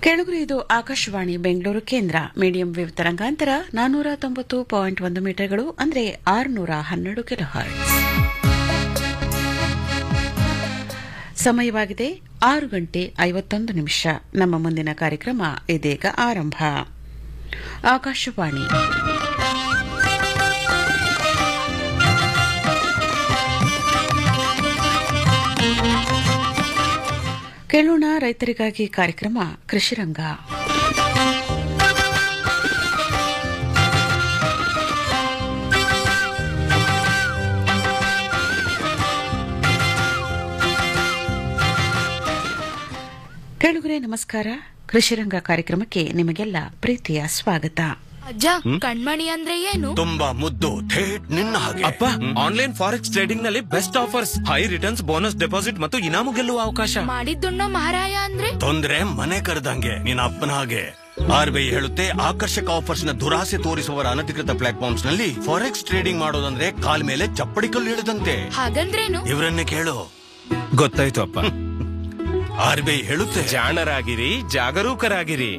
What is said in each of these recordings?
ಕೆಳಗುರಿ ಇದು ಆಕಾಶವಾಣಿ ಬೆಂಗಳೂರು ಕೇಂದ್ರ medium wave ತರಂಗಾಂತರ ನಾನ್ನೂರ ತೊಂಬತ್ತು ಪಾಯಿಂಟ್ ಒಂದು ಮೀಟರ್ಗಳು ಅಂದರೆ ಆರುನೂರ ಹನ್ನೆರಡು ಕಿಲೋ ಹರ್ಟ್ಸ್ ಸಮಯವಾಗಿದೆ ಆರು ಗಂಟೆ ಐವತ್ತೊಂದು ನಿಮಿಷ ನಮ್ಮ ಮುಂದಿನ ಕಾರ್ಯಕ್ರಮ ಇದೀಗ ಆರಂಭ ಆಕಾಶವಾಣಿ ಕೇಳೋಣ ರೈತರಿಗಾಗಿ ಕಾರ್ಯಕ್ರಮ ಕೃಷಿರಂಗ ಕೇಳುಗರೆ ನಮಸ್ಕಾರ ಕೃಷಿರಂಗ ಕಾರ್ಯಕ್ರಮಕ್ಕೆ ನಿಮಗೆಲ್ಲ ಪ್ರೀತಿಯ ಸ್ವಾಗತ ಅಜ್ಜ ಕಣ್ಮಣಿ ಅಂದ್ರೆ ಏನು ತುಂಬಾ ಮುದ್ದು ಥೇಟ್ ನಿನ್ನ ಹಾಗೆ ಅಪ್ಪ ಆನ್ಲೈನ್ ಫಾರೆಕ್ಸ್ ಟ್ರೇಡಿಂಗ್ ನಲ್ಲಿ best offers high returns bonus deposit ಮತ್ತು ಇನಾಮು ಗೆಲ್ಲುವ ಅವಕಾಶ ಮಾಡಿದ್ದುಣ್ಣೋ ಮಹಾರಾಯ ಅಂದ್ರೆ ತೊಂದ್ರೆ ಮನೆ ಕರೆದಂಗೆ ನಿನ್ನ ಅಪ್ಪನ ಹಾಗೆ ಆರ್ ಬಿ ಐ ಹೇಳುತ್ತೆ ಆಕರ್ಷಕ ಆಫರ್ಸ್ ನ ದುರಾಸೆ ತೋರಿಸುವವರ ಅನಧಿಕೃತ ಪ್ಲಾಟ್ಫಾರ್ಮ್ಸ್ ನಲ್ಲಿ ಫಾರೆಕ್ಸ್ ಟ್ರೇಡಿಂಗ್ ಮಾಡೋದಂದ್ರೆ ಕಾಲ್ ಮೇಲೆ ಚಪ್ಪಡಿ ಕಲ್ಲು ಇಳಿದಂತೆ ಹಾಗಂದ್ರೇನು ಇವರನ್ನೇ ಕೇಳು ಗೊತ್ತಾಯ್ತು ಅಪ್ಪ ಆರ್ ಬಿ ಐ ಹೇಳುತ್ತೆ ಜಾಣರಾಗಿರಿ ಜಾಗರೂಕರಾಗಿರಿ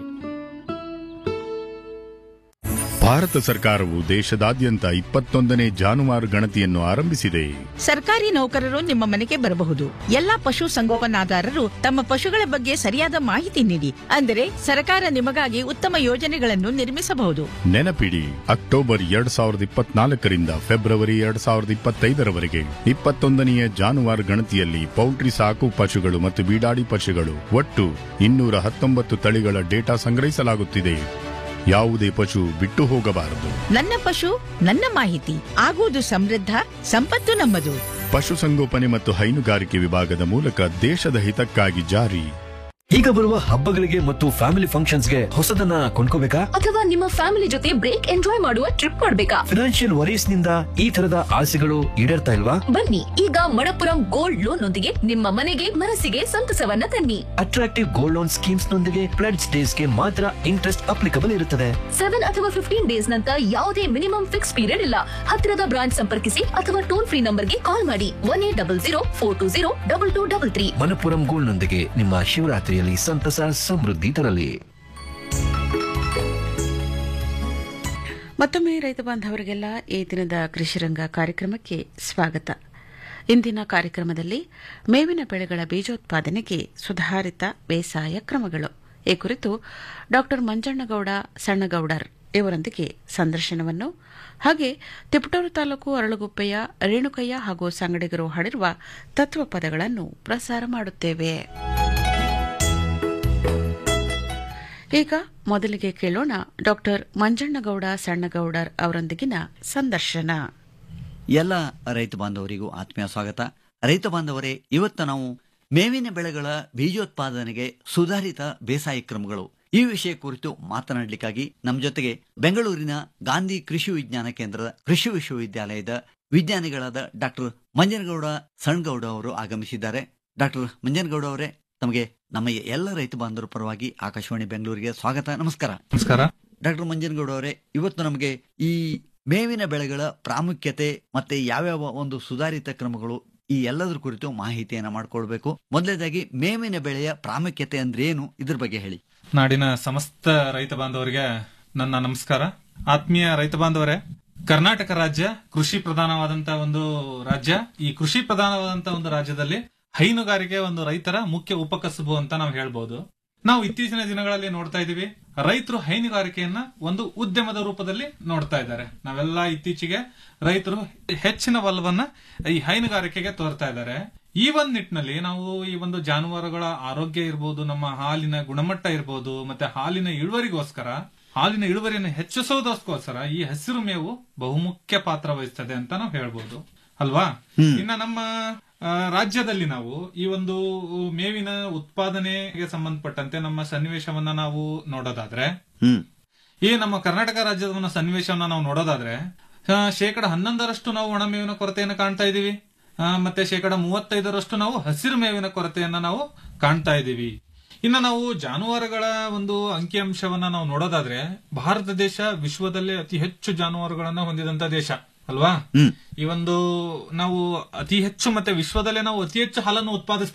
ಭಾರತ ಸರ್ಕಾರವು ದೇಶದಾದ್ಯಂತ ಇಪ್ಪತ್ತೊಂದನೇ ಜಾನುವಾರು ಗಣತಿಯನ್ನು ಆರಂಭಿಸಿದೆ ಸರ್ಕಾರಿ ನೌಕರರು ನಿಮ್ಮ ಮನೆಗೆ ಬರಬಹುದು ಎಲ್ಲಾ ಪಶು ಸಂಗೋಪನಾದಾರರು ತಮ್ಮ ಪಶುಗಳ ಬಗ್ಗೆ ಸರಿಯಾದ ಮಾಹಿತಿ ನೀಡಿ ಅಂದರೆ ಸರ್ಕಾರ ನಿಮಗಾಗಿ ಉತ್ತಮ ಯೋಜನೆಗಳನ್ನು ನಿರ್ಮಿಸಬಹುದು ನೆನಪಿಡಿ ಅಕ್ಟೋಬರ್ ಎರಡ್ ಸಾವಿರದ ಇಪ್ಪತ್ನಾಲ್ಕರಿಂದ ಫೆಬ್ರವರಿ ಎರಡ್ ಸಾವಿರದ ಇಪ್ಪತ್ತೈದರವರೆಗೆ ಇಪ್ಪತ್ತೊಂದನೆಯ ಜಾನುವಾರು ಗಣತಿಯಲ್ಲಿ ಪೌಲ್ಟ್ರಿ ಸಾಕು ಪಶುಗಳು ಮತ್ತು ಬೀಡಾಡಿ ಪಶುಗಳು ಒಟ್ಟು ಇನ್ನೂರ ಹತ್ತೊಂಬತ್ತು ತಳಿಗಳ ಡೇಟಾ ಸಂಗ್ರಹಿಸಲಾಗುತ್ತಿದೆ ಯಾವುದೇ ಪಶು ಬಿಟ್ಟು ಹೋಗಬಾರದು ನನ್ನ ಪಶು ನನ್ನ ಮಾಹಿತಿ ಆಗುವುದು ಸಮೃದ್ಧ ಸಂಪತ್ತು ನಮ್ಮದು ಪಶುಸಂಗೋಪನೆ ಮತ್ತು ಹೈನುಗಾರಿಕೆ ವಿಭಾಗದ ಮೂಲಕ ದೇಶದ ಹಿತಕ್ಕಾಗಿ ಜಾರಿ ಈಗ ಬರುವ ಹಬ್ಬಗಳಿಗೆ ಮತ್ತು ಫ್ಯಾಮಿಲಿ ಫಂಕ್ಷನ್ಸ್ಗೆ ಹೊಸದನ್ನ ಕೊಂಡ್ಕೋಬೇಕಾ ಅಥವಾ ನಿಮ್ಮ ಫ್ಯಾಮಿಲಿ ಜೊತೆ ಬ್ರೇಕ್ ಎಂಜಾಯ್ ಮಾಡುವ ಟ್ರಿಪ್ ಮಾಡ್ಬೇಕಾ ಫಿನಾನ್ಷಿಯಲ್ ವರೀಸ್ ನಿಂದ ಈ ತರದ ಆಸೆಗಳು ಈಡೇರ್ತಾ ಇಲ್ವಾ ಬನ್ನಿ ಈಗ ಮಣಪುರಂ ಗೋಲ್ಡ್ ಲೋನ್ ನೊಂದಿಗೆ ನಿಮ್ಮ ಮನೆಗೆ ಮನಸ್ಸಿಗೆ ಸಂತಸವನ್ನ ತನ್ನಿ ಅಟ್ರಾಕ್ಟಿವ್ ಗೋಲ್ಡ್ ಲೋನ್ ಸ್ಕೀಮ್ಸ್ ನೊಂದಿಗೆ ಪ್ಲೆಡ್ಸ್ ಡೇಸ್ ಗೆ ಮಾತ್ರ ಇಂಟ್ರೆಸ್ಟ್ ಅಪ್ಲಿಕಬಲ್ ಇರುತ್ತದೆ ಸೆವೆನ್ ಅಥವಾ ಫಿಫ್ಟೀನ್ ಡೇಸ್ ನಂತರ ಯಾವುದೇ ಮಿನಿಮಮ್ ಫಿಕ್ಸ್ ಪೀರಿಯಡ್ ಇಲ್ಲ ಹತ್ತಿರದ ಬ್ರಾಂಚ್ ಸಂಪರ್ಕಿಸಿ ಅಥವಾ ಟೋಲ್ ಫ್ರೀ ನಂಬರ್ಗೆ ಕಾಲ್ ಮಾಡಿ one eight double zero four two zero double two double three Manappuram gold ನೊಂದಿಗೆ ನಿಮ್ಮ ಶಿವರಾತ್ರಿಯಲ್ಲಿ ಸಂತಸ ಸಮೃದ್ಧಿ ತರಲಿ ಮತ್ತೊಮ್ಮೆ ರೈತ ಬಾಂಧವರಿಗೆಲ್ಲ ಈ ದಿನದ ಕೃಷಿರಂಗ ಕಾರ್ಯಕ್ರಮಕ್ಕೆ ಸ್ವಾಗತ ಇಂದಿನ ಕಾರ್ಯಕ್ರಮದಲ್ಲಿ ಮೇವಿನ ಬೆಳೆಗಳ ಬೀಜೋತ್ಪಾದನೆಗೆ ಸುಧಾರಿತ ಬೇಸಾಯ ಕ್ರಮಗಳು ಈ ಕುರಿತು ಡಾ ಮಂಜಣ್ಣಗೌಡ ಸಣ್ಣಗೌಡರ್ ಇವರೊಂದಿಗೆ ಸಂದರ್ಶನವನ್ನು ಹಾಗೆ ತಿಪಟೂರು ತಾಲೂಕು ಅರಳುಗುಪ್ಪೆಯ ರೇಣುಕಯ್ಯ ಹಾಗೂ ಸಂಗಡಿಗರು ಹಾಡಿರುವ ತತ್ವಪದಗಳನ್ನು ಪ್ರಸಾರ ಮಾಡುತ್ತೇವೆ ಈಗ ಮೊದಲಿಗೆ ಕೇಳೋಣ ಡಾಕ್ಟರ್ ಮಂಜಣ್ಣಗೌಡ ಸಣ್ಣಗೌಡರ್ ಅವರೊಂದಿಗಿನ ಸಂದರ್ಶನ ಎಲ್ಲ ರೈತ ಬಾಂಧವರಿಗೂ ಆತ್ಮೀಯ ಸ್ವಾಗತ ರೈತ ಬಾಂಧವರೇ ಇವತ್ತು ನಾವು ಮೇವಿನ ಬೆಳೆಗಳ ಬೀಜೋತ್ಪಾದನೆಗೆ ಸುಧಾರಿತ ಬೇಸಾಯ ಕ್ರಮಗಳು ಈ ವಿಷಯ ಕುರಿತು ಮಾತನಾಡಲಿಕ್ಕಾಗಿ ನಮ್ಮ ಜೊತೆಗೆ ಬೆಂಗಳೂರಿನ ಗಾಂಧಿ ಕೃಷಿ ವಿಜ್ಞಾನ ಕೇಂದ್ರದ ಕೃಷಿ ವಿಶ್ವವಿದ್ಯಾಲಯದ ವಿಜ್ಞಾನಿಗಳಾದ ಡಾಕ್ಟರ್ ಮಂಜನಗೌಡ ಸಣ್ಗೌಡ ಅವರು ಆಗಮಿಸಿದ್ದಾರೆ ಡಾಕ್ಟರ್ ಮಂಜನಗೌಡ ಅವರೇ ತಮಗೆ ನಮ್ಮ ಎಲ್ಲ ರೈತ ಬಾಂಧವರ ಪರವಾಗಿ ಆಕಾಶವಾಣಿ ಬೆಂಗಳೂರಿಗೆ ಸ್ವಾಗತ ನಮಸ್ಕಾರ ನಮಸ್ಕಾರ ಡಾಕ್ಟರ್ ಮಂಜನಗೌಡ ಅವರೇ ಇವತ್ತು ನಮಗೆ ಈ ಮೇವಿನ ಬೆಳೆಗಳ ಪ್ರಾಮುಖ್ಯತೆ ಮತ್ತೆ ಯಾವ್ಯಾವ ಒಂದು ಸುಧಾರಿತ ಕ್ರಮಗಳು ಈ ಎಲ್ಲದರ ಕುರಿತು ಮಾಹಿತಿಯನ್ನ ಮಾಡ್ಕೊಳ್ಬೇಕು ಮೊದಲನೇದಾಗಿ ಮೇವಿನ ಬೆಳೆಯ ಪ್ರಾಮುಖ್ಯತೆ ಅಂದ್ರೆ ಏನು ಇದ್ರ ಬಗ್ಗೆ ಹೇಳಿ ನಾಡಿನ ಸಮಸ್ತ ರೈತ ಬಾಂಧವರಿಗೆ ನನ್ನ ನಮಸ್ಕಾರ ಆತ್ಮೀಯ ರೈತ ಬಾಂಧವರೇ ಕರ್ನಾಟಕ ರಾಜ್ಯ ಕೃಷಿ ಪ್ರಧಾನವಾದಂತ ಒಂದು ರಾಜ್ಯ ಈ ಕೃಷಿ ಪ್ರಧಾನವಾದಂತ ಒಂದು ರಾಜ್ಯದಲ್ಲಿ ಹೈನುಗಾರಿಕೆ ಒಂದು ರೈತರ ಮುಖ್ಯ ಉಪಕಸಬು ಅಂತ ನಾವು ಹೇಳ್ಬೋದು ನಾವು ಇತ್ತೀಚಿನ ದಿನಗಳಲ್ಲಿ ನೋಡ್ತಾ ಇದೀವಿ ರೈತರು ಹೈನುಗಾರಿಕೆಯನ್ನ ಒಂದು ಉದ್ಯಮದ ರೂಪದಲ್ಲಿ ನೋಡ್ತಾ ಇದ್ದಾರೆ ನಾವೆಲ್ಲ ಇತ್ತೀಚೆಗೆ ರೈತರು ಹೆಚ್ಚಿನ ಒಲವನ್ನ ಈ ಹೈನುಗಾರಿಕೆಗೆ ತೋರ್ತಾ ಇದ್ದಾರೆ ಈ ಒಂದ್ ನಿಟ್ಟಿನಲ್ಲಿ ನಾವು ಈ ಒಂದು ಜಾನುವಾರುಗಳ ಆರೋಗ್ಯ ಇರ್ಬೋದು ನಮ್ಮ ಹಾಲಿನ ಗುಣಮಟ್ಟ ಇರ್ಬೋದು ಮತ್ತೆ ಹಾಲಿನ ಇಳುವರಿಗೋಸ್ಕರ ಹಾಲಿನ ಇಳುವರಿಯನ್ನು ಹೆಚ್ಚಿಸೋದಕ್ಕೋಸ್ಕರ ಈ ಹಸಿರು ಮೇವು ಬಹುಮುಖ್ಯ ಪಾತ್ರ ವಹಿಸ್ತದೆ ಅಂತ ನಾವು ಹೇಳ್ಬೋದು ಅಲ್ವಾ ಇನ್ನ ನಮ್ಮ ಆ, ರಾಜ್ಯದಲ್ಲಿ ನಾವು ಈ ಒಂದು ಮೇವಿನ ಉತ್ಪಾದನೆಗೆ ಸಂಬಂಧಪಟ್ಟಂತೆ ನಮ್ಮ ಸನ್ನಿವೇಶವನ್ನ ನಾವು ನೋಡೋದಾದ್ರೆ ಹ್ಮ್ ಈ ನಮ್ಮ ಕರ್ನಾಟಕ ರಾಜ್ಯದ ಒಂದು ಸನ್ನಿವೇಶವನ್ನ ನಾವು ನೋಡೋದಾದ್ರೆ ಆ, ಶೇಕಡ ಹನ್ನೊಂದರಷ್ಟು ನಾವು ಒಣಮೇವಿನ ಕೊರತೆಯನ್ನು ಕಾಣ್ತಾ ಇದೀವಿ ಆ, ಮತ್ತೆ ಶೇಕಡ ಮೂವತ್ತೈದರಷ್ಟು ನಾವು ಹಸಿರು ಮೇವಿನ ಕೊರತೆಯನ್ನ ನಾವು ಕಾಣ್ತಾ ಇದೀವಿ ಇನ್ನ ನಾವು ಜಾನುವಾರುಗಳ ಒಂದು ಅಂಕಿಅಂಶವನ್ನ ನಾವು ನೋಡೋದಾದ್ರೆ ಭಾರತ ದೇಶ ವಿಶ್ವದಲ್ಲೇ ಅತಿ ಹೆಚ್ಚು ಜಾನುವಾರುಗಳನ್ನ ಹೊಂದಿದಂತ ದೇಶ ಅಲ್ವಾ ಈ ಒಂದು ನಾವು ಅತಿ ಹೆಚ್ಚು ಮತ್ತೆ ವಿಶ್ವದಲ್ಲೇ ನಾವು ಅತಿ ಹೆಚ್ಚು ಹಾಲನ್ನು ಉತ್ಪಾದಿಸ್ತೀವಿ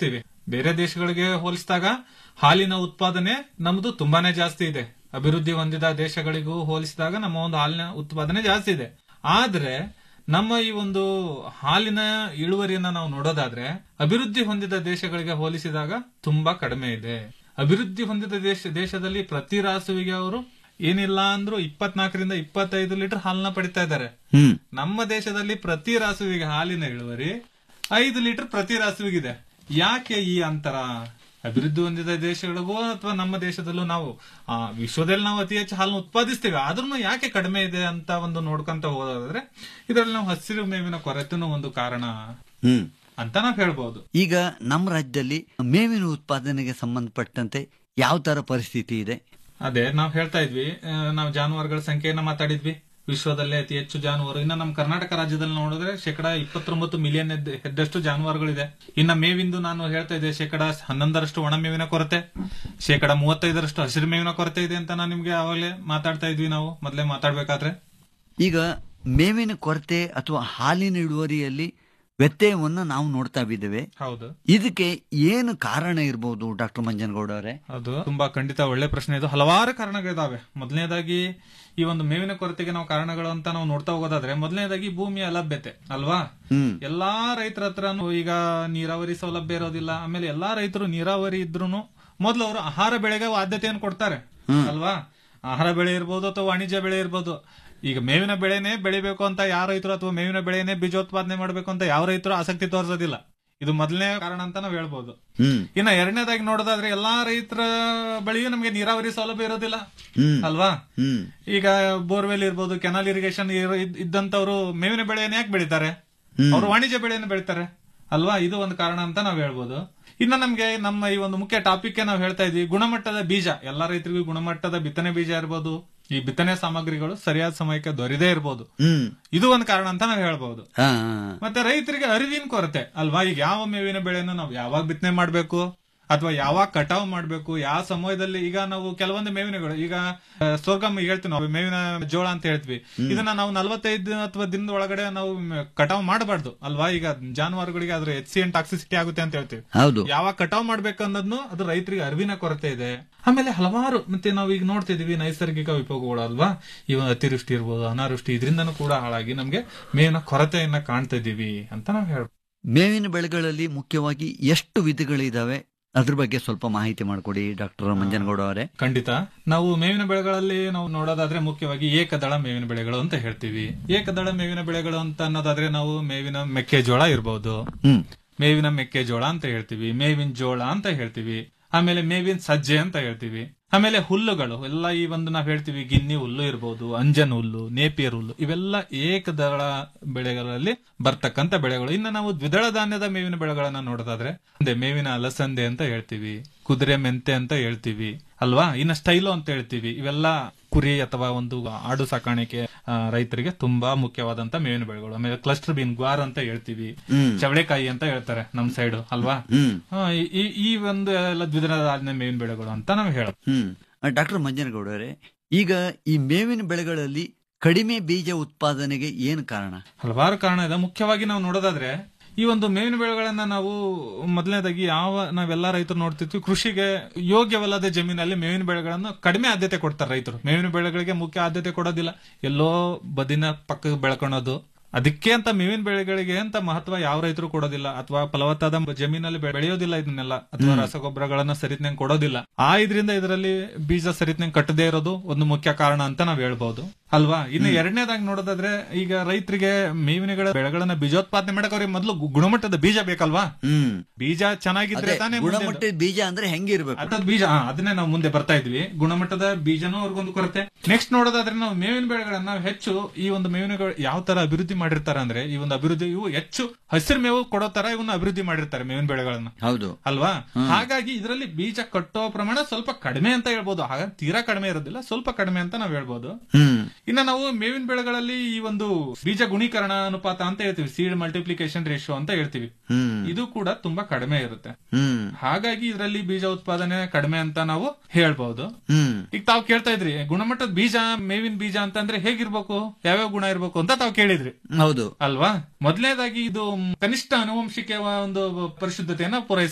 ಬೇರೆ ದೇಶಗಳಿಗೆ ಹೋಲಿಸಿದಾಗ ಹಾಲಿನ ಉತ್ಪಾದನೆ ನಮ್ದು ತುಂಬಾನೇ ಜಾಸ್ತಿ ಇದೆ ಅಭಿವೃದ್ಧಿ ಹೊಂದಿದ ದೇಶಗಳಿಗೂ ಹೋಲಿಸಿದಾಗ ನಮ್ಮ ಒಂದು ಹಾಲಿನ ಉತ್ಪಾದನೆ ಜಾಸ್ತಿ ಇದೆ ಆದ್ರೆ ನಮ್ಮ ಈ ಒಂದು ಹಾಲಿನ ಇಳುವರಿಯನ್ನ ನಾವು ನೋಡೋದಾದ್ರೆ ಅಭಿವೃದ್ಧಿ ಹೊಂದಿದ ದೇಶಗಳಿಗೆ ಹೋಲಿಸಿದಾಗ ತುಂಬಾ ಕಡಿಮೆ ಇದೆ ಅಭಿವೃದ್ಧಿ ಹೊಂದಿದ ದೇಶ ದೇಶದಲ್ಲಿ ಪ್ರತಿ ರಾಸುವಿಗೆ ಅವರು ಏನಿಲ್ಲ ಅಂದ್ರೂ ಇಪ್ಪತ್ನಾಲ್ಕರಿಂದ ಇಪ್ಪತ್ತೈದು ಲೀಟರ್ ಹಾಲನ್ನ ಪಡಿತಾ ಇದ್ದಾರೆ ಹ್ಮ್ ನಮ್ಮ ದೇಶದಲ್ಲಿ ಪ್ರತಿ ರಾಸುವಿಗೆ ಹಾಲಿನ ಇಳುವರಿ ಐದು ಲೀಟರ್ ಪ್ರತಿ ರಾಸುವಿಗಿದೆ ಯಾಕೆ ಈ ಅಂತರ ಅಭಿವೃದ್ಧಿ ಹೊಂದಿದ ದೇಶಗಳಿಗೂ ಅಥವಾ ನಮ್ಮ ದೇಶದಲ್ಲೂ ನಾವು ಆ, ವಿಶ್ವದಲ್ಲಿ ನಾವು ಅತಿ ಹೆಚ್ಚು ಹಾಲನ್ನು ಉತ್ಪಾದಿಸ್ತೀವಿ ಆದ್ರೂ ಯಾಕೆ ಕಡಿಮೆ ಇದೆ ಅಂತ ಒಂದು ನೋಡ್ಕೊಂತ ಹೋಗೋದಾದ್ರೆ ಇದರಲ್ಲಿ ನಾವು ಹಸಿರು ಮೇವಿನ ಕೊರತೆನೂ ಒಂದು ಕಾರಣ ಹ್ಮ್ ಅಂತ ನಾವ್ ಹೇಳ್ಬಹುದು ಈಗ ನಮ್ಮ ರಾಜ್ಯದಲ್ಲಿ ಮೇವಿನ ಉತ್ಪಾದನೆಗೆ ಸಂಬಂಧಪಟ್ಟಂತೆ ಯಾವ ತರ ಪರಿಸ್ಥಿತಿ ಇದೆ ಅದೇ ನಾವ್ ಹೇಳ್ತಾ ಇದ್ವಿ ಆ, ನಾವು ಜಾನುವಾರುಗಳ ಸಂಖ್ಯೆಯನ್ನ ಮಾತಾಡಿದ್ವಿ ವಿಶ್ವದಲ್ಲೇ ಅತಿ ಹೆಚ್ಚು ಜಾನುವಾರು ಇನ್ನ ನಮ್ಮ ಕರ್ನಾಟಕ ರಾಜ್ಯದಲ್ಲಿ ನೋಡಿದ್ರೆ ಶೇಕಡ ಇಪ್ಪತ್ತೊಂಬತ್ತು ಮಿಲಿಯನ್ ಹೆಡ್ಡಷ್ಟು ಜಾನುವಾರುಗಳಿದೆ ಇನ್ನ ಮೇವಿಂದು ನಾನು ಹೇಳ್ತಾ ಇದ್ದೆ ಶೇಕಡ ಹನ್ನೊಂದರಷ್ಟು ಒಣ ಮೇವಿನ ಕೊರತೆ ಶೇಕಡ ಮೂವತ್ತೈದರಷ್ಟು ಹಸಿರು ಮೇವಿನ ಕೊರತೆ ಇದೆ ಅಂತ ನಾನು ನಿಮ್ಗೆ ಅವಾಗಲೇ ಮಾತಾಡ್ತಾ ಇದ್ವಿ ನಾವು ಮೊದಲೇ ಮಾತಾಡ್ಬೇಕಾದ್ರೆ ಈಗ ಮೇವಿನ ಕೊರತೆ ಅಥವಾ ಹಾಲಿನ ಇಳುವರಿಯಲ್ಲಿ ವ್ಯತ್ಯಯವನ್ನು ನಾವು ನೋಡ್ತಾ ಬಿದ್ದೇವೆ ಹೌದು ಇದಕ್ಕೆ ಏನು ಕಾರಣ ಇರಬಹುದು ಡಾಕ್ಟರ್ ಮಂಜನಗೌಡ ಅವರೇ ಅದು ತುಂಬಾ ಖಂಡಿತ ಒಳ್ಳೆ ಪ್ರಶ್ನೆ ಇದು ಹಲವಾರು ಕಾರಣಗಳಿದಾವೆ ಮೊದಲನೇದಾಗಿ ಈ ಒಂದು ಮೇವಿನ ಕೊರತೆಗೆ ನಾವು ಕಾರಣಗಳು ಅಂತ ನಾವು ನೋಡ್ತಾ ಹೋಗೋದಾದ್ರೆ ಮೊದಲನೇದಾಗಿ ಭೂಮಿಯ ಅಲಭ್ಯತೆ ಅಲ್ವಾ ಹ್ಮ್ ಎಲ್ಲಾ ರೈತರ ಹತ್ರ ಈಗ ನೀರಾವರಿ ಸೌಲಭ್ಯ ಇರೋದಿಲ್ಲ ಆಮೇಲೆ ಎಲ್ಲಾ ರೈತರು ನೀರಾವರಿ ಇದ್ರೂನು ಮೊದಲು ಅವರು ಆಹಾರ ಬೆಳೆಗೆ ಆದ್ಯತೆಯನ್ನು ಕೊಡ್ತಾರೆ ಅಲ್ವಾ ಆಹಾರ ಬೆಳೆ ಇರ್ಬೋದು ಅಥವಾ ವಾಣಿಜ್ಯ ಬೆಳೆ ಇರ್ಬೋದು ಈಗ ಮೇವಿನ ಬೆಳೆನೇ ಬೆಳಿಬೇಕು ಅಂತ ಯಾವ ರೈತರು ಅಥವಾ ಮೇವಿನ ಬೆಳೆನೇ ಬೀಜೋತ್ಪಾದನೆ ಮಾಡಬೇಕು ಅಂತ ಯಾವ ರೈತರು ಆಸಕ್ತಿ ತೋರಿಸೋದಿಲ್ಲ ಇದು ಮೊದಲನೇ ಕಾರಣ ಅಂತ ನಾವು ಹೇಳ್ಬೋದು ಹ್ಮ್ ಇನ್ನ ಎರಡನೇದಾಗಿ ನೋಡೋದಾದ್ರೆ ಎಲ್ಲಾ ರೈತರ ಬಳಿಯೂ ನಮಗೆ ನೀರಾವರಿ ಸೌಲಭ್ಯ ಇರೋದಿಲ್ಲ ಹ್ಮ್ ಅಲ್ವಾ ಹ್ಮ್ ಈಗ ಬೋರ್ವೆಲ್ ಇರ್ಬೋದು ಕೆನಾಲ್ ಇರಿಗೇಷನ್ ಇದ್ದಂತವ್ರು ಮೇವಿನ ಬೆಳೆಯನ್ನು ಯಾಕೆ ಬೆಳಿತಾರೆ ಹ್ಮ್. ಅವರು ವಾಣಿಜ್ಯ ಬೆಳೆಯನ್ನು ಬೆಳಿತಾರೆ ಅಲ್ವಾ ಇದು ಒಂದು ಕಾರಣ ಅಂತ ನಾವ್ ಹೇಳ್ಬೋದು ಇನ್ನು ನಮ್ಗೆ ನಮ್ಮ ಈ ಒಂದು ಮುಖ್ಯ ಟಾಪಿಕ್ ನಾವು ಹೇಳ್ತಾ ಇದ್ವಿ ಗುಣಮಟ್ಟದ ಬೀಜ ಎಲ್ಲಾ ರೈತರಿಗೂ ಗುಣಮಟ್ಟದ ಬಿತ್ತನೆ ಬೀಜ ಇರ್ಬೋದು ಈ ಬಿತ್ತನೆ ಸಾಮಗ್ರಿಗಳು ಸರಿಯಾದ ಸಮಯಕ್ಕೆ ದೊರೆಯದೇ ಇರ್ಬೋದು ಹ್ಮ್ ಇದು ಒಂದು ಕಾರಣ ಅಂತ ನಾವು ಹೇಳ್ಬೋದು ಹಾ ಮತ್ತೆ ರೈತರಿಗೆ ಅರಿವಿನ ಕೊರತೆ ಅಲ್ವಾ ಈಗ ಯಾವ ಮೇವಿನ ಬೆಳೆಯನ್ನು ನಾವು ಯಾವಾಗ ಬಿತ್ತನೆ ಮಾಡ್ಬೇಕು ಅಥವಾ ಯಾವಾಗ ಕಟಾವ್ ಮಾಡ್ಬೇಕು ಯಾವ ಸಮಯದಲ್ಲಿ ಈಗ ನಾವು ಕೆಲವೊಂದು ಮೇವಿನಗಳು ಈಗ ಆ, ಸೋರ್ಗಮ್ ಹೇಳ್ತೀವಿ ನಾವು ಮೇವಿನ ಜೋಳ ಅಂತ ಹೇಳ್ತೀವಿ ಇದನ್ನ ನಾವು ನಲವತ್ತೈದು ಅಥವಾ ದಿನದ ಒಳಗಡೆ ನಾವು ಮ್- ಕಟಾವ್ ಮಾಡಬಾರ್ದು ಅಲ್ವಾ ಈಗ ಜಾನುವಾರುಗಳಿಗೆ ಅದ್ರ ಎಚ್ ಸಿ ಎನ್ ಟಾಕ್ಸಿಸಿಟಿ ಆಗುತ್ತೆ ಅಂತ ಹೇಳ್ತೀವಿ ಹೌದು ಯಾವಾಗ ಕಟಾವ್ ಮಾಡ್ಬೇಕು ಅನ್ನೋದ್ನು ಅದು ರೈತರಿಗೆ ಅರಿವಿನ ಕೊರತೆ ಇದೆ ಆಮೇಲೆ ಹಲವಾರು ಮತ್ತೆ ನಾವು ಈಗ ನೋಡ್ತಿದೀವಿ ನೈಸರ್ಗಿಕ ವಿಪೋಗಗಳು ಅಲ್ವಾ ಈ ಒಂದು ಅತಿವೃಷ್ಟಿ ಇರ್ಬೋದು ಅನಾವೃಷ್ಟಿ ಇದರಿಂದನೂ ಕೂಡ ಹಾಳಾಗಿ ನಮ್ಗೆ ಮೇವಿನ ಕೊರತೆಯನ್ನ ಕಾಣ್ತಾ ಇದೀವಿ ಅಂತ ನಾವು ಹೇಳ್ಬೋದು ಮೇವಿನ ಬೆಳೆಗಳಲ್ಲಿ ಮುಖ್ಯವಾಗಿ ಎಷ್ಟು ವಿಧಗಳಿದಾವೆ ಅದ್ರ ಬಗ್ಗೆ ಸ್ವಲ್ಪ ಮಾಹಿತಿ ಮಾಡಿಕೊಡಿ ಡಾಕ್ಟರ್ ಮಂಜನಗೌಡ ಅವರೇ ಖಂಡಿತ ನಾವು ಮೇವಿನ ಬೆಳೆಗಳಲ್ಲಿ ನಾವು ನೋಡೋದಾದ್ರೆ ಮುಖ್ಯವಾಗಿ ಏಕದಳ ಮೇವಿನ ಬೆಳೆಗಳು ಅಂತ ಹೇಳ್ತೀವಿ ಏಕದಳ ಮೇವಿನ ಬೆಳೆಗಳು ಅಂತ ಅನ್ನೋದಾದ್ರೆ ನಾವು ಮೇವಿನ ಮೆಕ್ಕೆಜೋಳ ಇರ್ಬೋದು ಹ್ಮ್ ಮೇವಿನ ಮೆಕ್ಕೆಜೋಳ ಅಂತ ಹೇಳ್ತೀವಿ ಮೇವಿನ ಜೋಳ ಅಂತ ಹೇಳ್ತೀವಿ ಆಮೇಲೆ ಮೇವಿನ ಸಜ್ಜೆ ಅಂತ ಹೇಳ್ತೀವಿ ಆಮೇಲೆ ಹುಲ್ಲುಗಳು ಎಲ್ಲ ಈ ಒಂದು ನಾವ್ ಹೇಳ್ತೀವಿ ಗಿನ್ನಿ ಹುಲ್ಲು ಇರ್ಬೋದು ಅಂಜನ್ ಹುಲ್ಲು ನೇಪಿಯರ್ ಹುಲ್ಲು ಇವೆಲ್ಲ ಏಕದಳ ಬೆಳೆಗಳಲ್ಲಿ ಬರ್ತಕ್ಕಂತ ಬೆಳೆಗಳು ಇನ್ನು ನಾವು ದ್ವಿದಳ ಧಾನ್ಯದ ಮೇವಿನ ಬೆಳೆಗಳನ್ನ ನೋಡೋದಾದ್ರೆ ಒಂದೇ ಮೇವಿನ ಅಲಸಂದೆ ಅಂತ ಹೇಳ್ತೀವಿ ಕುದುರೆ ಮೆಂತೆ ಅಂತ ಹೇಳ್ತೀವಿ ಅಲ್ವಾ ಇನ್ನು ಸ್ಟೈಲು ಅಂತ ಹೇಳ್ತೀವಿ ಇವೆಲ್ಲ ಕುರಿ ಅಥವಾ ಒಂದು ಆಡು ಸಾಕಾಣಿಕೆ ಆ, ರೈತರಿಗೆ ತುಂಬಾ ಮುಖ್ಯವಾದಂತ ಮೇವಿನ ಬೆಳೆಗಳು ಆಮೇಲೆ ಕ್ಲಸ್ಟರ್ ಬೀನ್ ಗ್ವಾರ್ ಅಂತ ಹೇಳ್ತೀವಿ ಹ್ಮ್ ಚವಳೆಕಾಯಿ ಅಂತ ಹೇಳ್ತಾರೆ ನಮ್ ಸೈಡ್ ಅಲ್ವಾ ಹ್ಮ್ ಆ, ಈ- ಈ- ಈ ಒಂದು ಎಲ್ಲ ದ್ವಿದಳ ಧಾನ್ಯ ಮೇವಿನ ಬೆಳೆಗಳು ಅಂತ ನಾವು ಹೇಳೋದು ಹ್ಮ್ ಡಾಕ್ಟರ್ ಮಂಜನಗೌಡ ಅವರೇ ಈಗ ಈ ಮೇವಿನ ಬೆಳೆಗಳಲ್ಲಿ ಕಡಿಮೆ ಬೀಜ ಉತ್ಪಾದನೆಗೆ ಏನು ಕಾರಣ ಹಲವಾರು ಕಾರಣ ಇದೆ ಮುಖ್ಯವಾಗಿ ನಾವು ನೋಡೋದಾದ್ರೆ ಈ ಒಂದು ಮೇವಿನ ಬೆಳೆಗಳನ್ನ ನಾವು ಮೊದಲನೇದಾಗಿ ಯಾವ ನಾವೆಲ್ಲಾ ರೈತರು ನೋಡ್ತಿದ್ವಿ ಕೃಷಿಗೆ ಯೋಗ್ಯವಲ್ಲದ ಜಮೀನಲ್ಲಿ ಮೇವಿನ ಬೆಳೆಗಳನ್ನು ಕಡಿಮೆ ಆದ್ಯತೆ ಕೊಡ್ತಾರೆ ರೈತರು ಮೇವಿನ ಬೆಳೆಗಳಿಗೆ ಮುಖ್ಯ ಆದ್ಯತೆ ಕೊಡೋದಿಲ್ಲ ಎಲ್ಲೋ ಬದಿನ ಪಕ್ಕ ಬೆಳ್ಕೊಳೋದು ಅದಕ್ಕೆ ಅಂತ ಮೇವಿನ ಬೆಳೆಗಳಿಗೆ ಅಂತ ಮಹತ್ವ ಯಾವ ರೈತರು ಕೊಡೋದಿಲ್ಲ ಅಥವಾ ಫಲವತ್ತಾದ ಜಮೀನಲ್ಲಿ ಬೆ- ಬೆಳೆಯೋದಿಲ್ಲ ಇದನ್ನೆಲ್ಲ ಅಥವಾ ರಸಗೊಬ್ಬರಗಳನ್ನ ಸರಿತ್ನಂಗ್ ಕೊಡೋದಿಲ್ಲ ಆ ಇದರಿಂದ ಇದರಲ್ಲಿ ಬೀಜ ಸರಿತ್ನಂಗ್ ಕಟ್ಟದೇ ಇರೋದು ಒಂದು ಮುಖ್ಯ ಕಾರಣ ಅಂತ ನಾವ್ ಹೇಳ್ಬಹುದು ಅಲ್ವಾ ಇನ್ನು ಎರಡನೇದಾಗಿ ನೋಡೋದಾದ್ರೆ ಈಗ ರೈತರಿಗೆ ಮೇವಿನಗಳ ಬೆಳೆಗಳನ್ನ ಬೀಜೋತ್ಪಾದನೆ ಮಾಡಕ್ ಅವ್ರಿಗೆ ಮೊದಲು ಗುಣಮಟ್ಟದ ಬೀಜ ಬೇಕಲ್ವಾ ಹ್ಮ್ ಬೀಜ ಚೆನ್ನಾಗಿದ್ರೆ ಅದೇ, ತಾನೇ ಮುಂದೆ- ಗುಣಮಟ್ಟದ ಬೀಜ ಅಂದ್ರೆ ಹೆಂಗಿರ್ಬೇಕು ಅರ್ಥಾತ್ ಬೀಜ ಹಾ, ಅದನ್ನೇ ನಾವು ಮುಂದೆ ಬರ್ತಾ ಇದ್ವಿ ಗುಣಮಟ್ಟದ ಬೀಜನೂ ಅವ್ರಿಗೊಂದು ಕೊರತೆ ನೆಕ್ಸ್ಟ್ ನೋಡೋದಾದ್ರೆ ನಾವು ಮೇವಿನ ಬೆಳೆಗಳನ್ನ ನಾವು ಹೆಚ್ಚು ಈ ಒಂದು ಮೇವಿನ ಬೆಳೆ ಯಾವ ತರ ಅಭಿವೃದ್ಧಿ ಮಾಡಿರ್ತಾರೆ ಅಂದ್ರೆ ಈ ಒಂದು ಅಭಿವೃದ್ಧಿ ಇವು ಹೆಚ್ಚು ಹಸಿರು ಮೇವು ಕೊಡೋ ತರ ಇವನ್ನ ಅಭಿವೃದ್ಧಿ ಮಾಡಿರ್ತಾರೆ ಮೇವಿನ ಬೆಳೆಗಳನ್ನ ಹೌದು ಅಲ್ವಾ ಹಾಗಾಗಿ ಇದರಲ್ಲಿ ಬೀಜ ಕಟ್ಟೋ ಪ್ರಮಾಣ ಸ್ವಲ್ಪ ಕಡಿಮೆ ಅಂತ ಹೇಳ್ಬೋದು ಹಾಗಾಗಿ ತೀರಾ ಕಡಿಮೆ ಇರೋದಿಲ್ಲ ಸ್ವಲ್ಪ ಕಡಿಮೆ ಅಂತ ನಾವ್ ಹೇಳ್ಬೋದು ಹ್ಮ್ ಇನ್ನ ನಾವು ಮೇವಿನ ಬೆಳೆಗಳಲ್ಲಿ ಈ ಒಂದು ಬೀಜ ಗುಣೀಕರಣ ಅನುಪಾತ ಅಂತ ಹೇಳ್ತೀವಿ ಸೀಡ್ ಮಲ್ಟಿಪ್ಲಿಕೇಶನ್ ರೇಷಿಯೋ ಅಂತ ಹೇಳ್ತೀವಿ ಹ್ಮ್ ಇದು ಕೂಡ ತುಂಬಾ ಕಡಿಮೆ ಇರುತ್ತೆ ಹ್ಮ್ ಹಾಗಾಗಿ ಇದರಲ್ಲಿ ಬೀಜ ಉತ್ಪಾದನೆ ಕಡಿಮೆ ಅಂತ ನಾವು ಹೇಳ್ಬಹುದು ಹ್ಮ್ ಈಗ ತಾವು ಕೇಳ್ತಾ ಇದ್ರಿ ಗುಣಮಟ್ಟದ ಬೀಜ ಮೇವಿನ ಬೀಜ ಅಂತಂದ್ರೆ ಹೇಗಿರ್ಬೇಕು ಯಾವ್ಯಾವ ಗುಣ ಇರ್ಬೇಕು ಅಂತ ತಾವು ಕೇಳಿದ್ರಿ ಹೌದು ಅಲ್ವಾ ಮೊದಲನೇದಾಗಿ ಇದು ಕನಿಷ್ಠ ಅನುವಂಶಿಕೆ ಒಂದು ಪರಿಶುದ್ಧತೆಯನ್ನ ಪೂರೈಸಬೇಕು